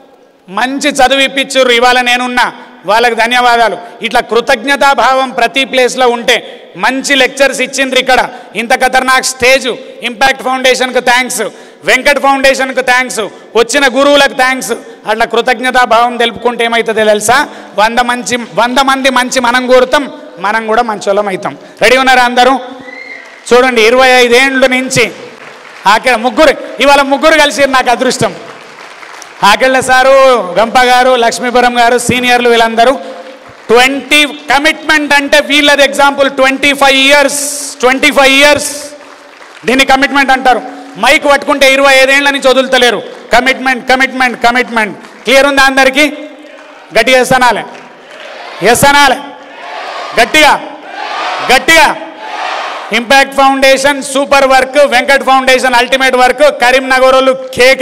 మంచి చదువు ఇప్పించుర్రు ఇవాళ నేనున్నా వాళ్ళకి ధన్యవాదాలు ఇట్లా కృతజ్ఞతా భావం ప్రతి ప్లేస్లో ఉంటే మంచి లెక్చర్స్ ఇచ్చిండ్రు ఇక్కడ ఇంత ఖతర్నాక్ స్టేజ్ ఇంపాక్ట్ ఫౌండేషన్కు థ్యాంక్స్ వెంకట్ ఫౌండేషన్కు థ్యాంక్స్ వచ్చిన గురువులకు థ్యాంక్స్ అట్లా కృతజ్ఞతా భావం తెలుపుకుంటే ఏమవుతుందో తెలుసా వంద మంచి వంద మంది మంచి మనం కోరుతాం మనం కూడా మంచోళ్ళం అవుతాం రెడీ ఉన్నారా అందరూ చూడండి ఇరవై ఐదేండ్ల నుంచి అక్కడ ముగ్గురు ఇవాళ ముగ్గురు కలిసి నాకు అదృష్టం ఆకెళ్ళ సారు గంప గారు లక్ష్మీపురం గారు సీనియర్లు వీళ్ళందరూ ట్వంటీ కమిట్మెంట్ అంటే వీళ్ళది example twenty five years twenty five years దీన్ని కమిట్మెంట్ అంటారు మైక్ పట్టుకుంటే ఇరవై ఐదేళ్ల నుంచి వదులుతలేరు కమిట్మెంట్ కమిట్మెంట్ కమిట్మెంట్ క్లియర్ ఉందా అందరికీ గట్టిగా ఎస్ అనాలే ఎస్ అనాలే గట్టిగా గట్టిగా impact foundation super work Venkat foundation ultimate work Karimnagar వాళ్ళు కేక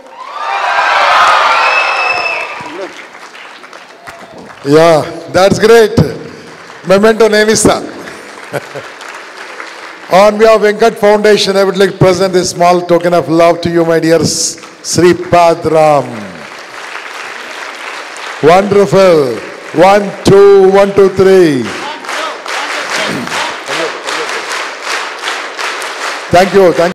యా దాట్స్ గ్రేట్ మెమెంటో నేను ఇస్తా on behalf Venkat foundation I would like present this small token of love to you my dear Sripad Ram wonderful one two one two three thank you thank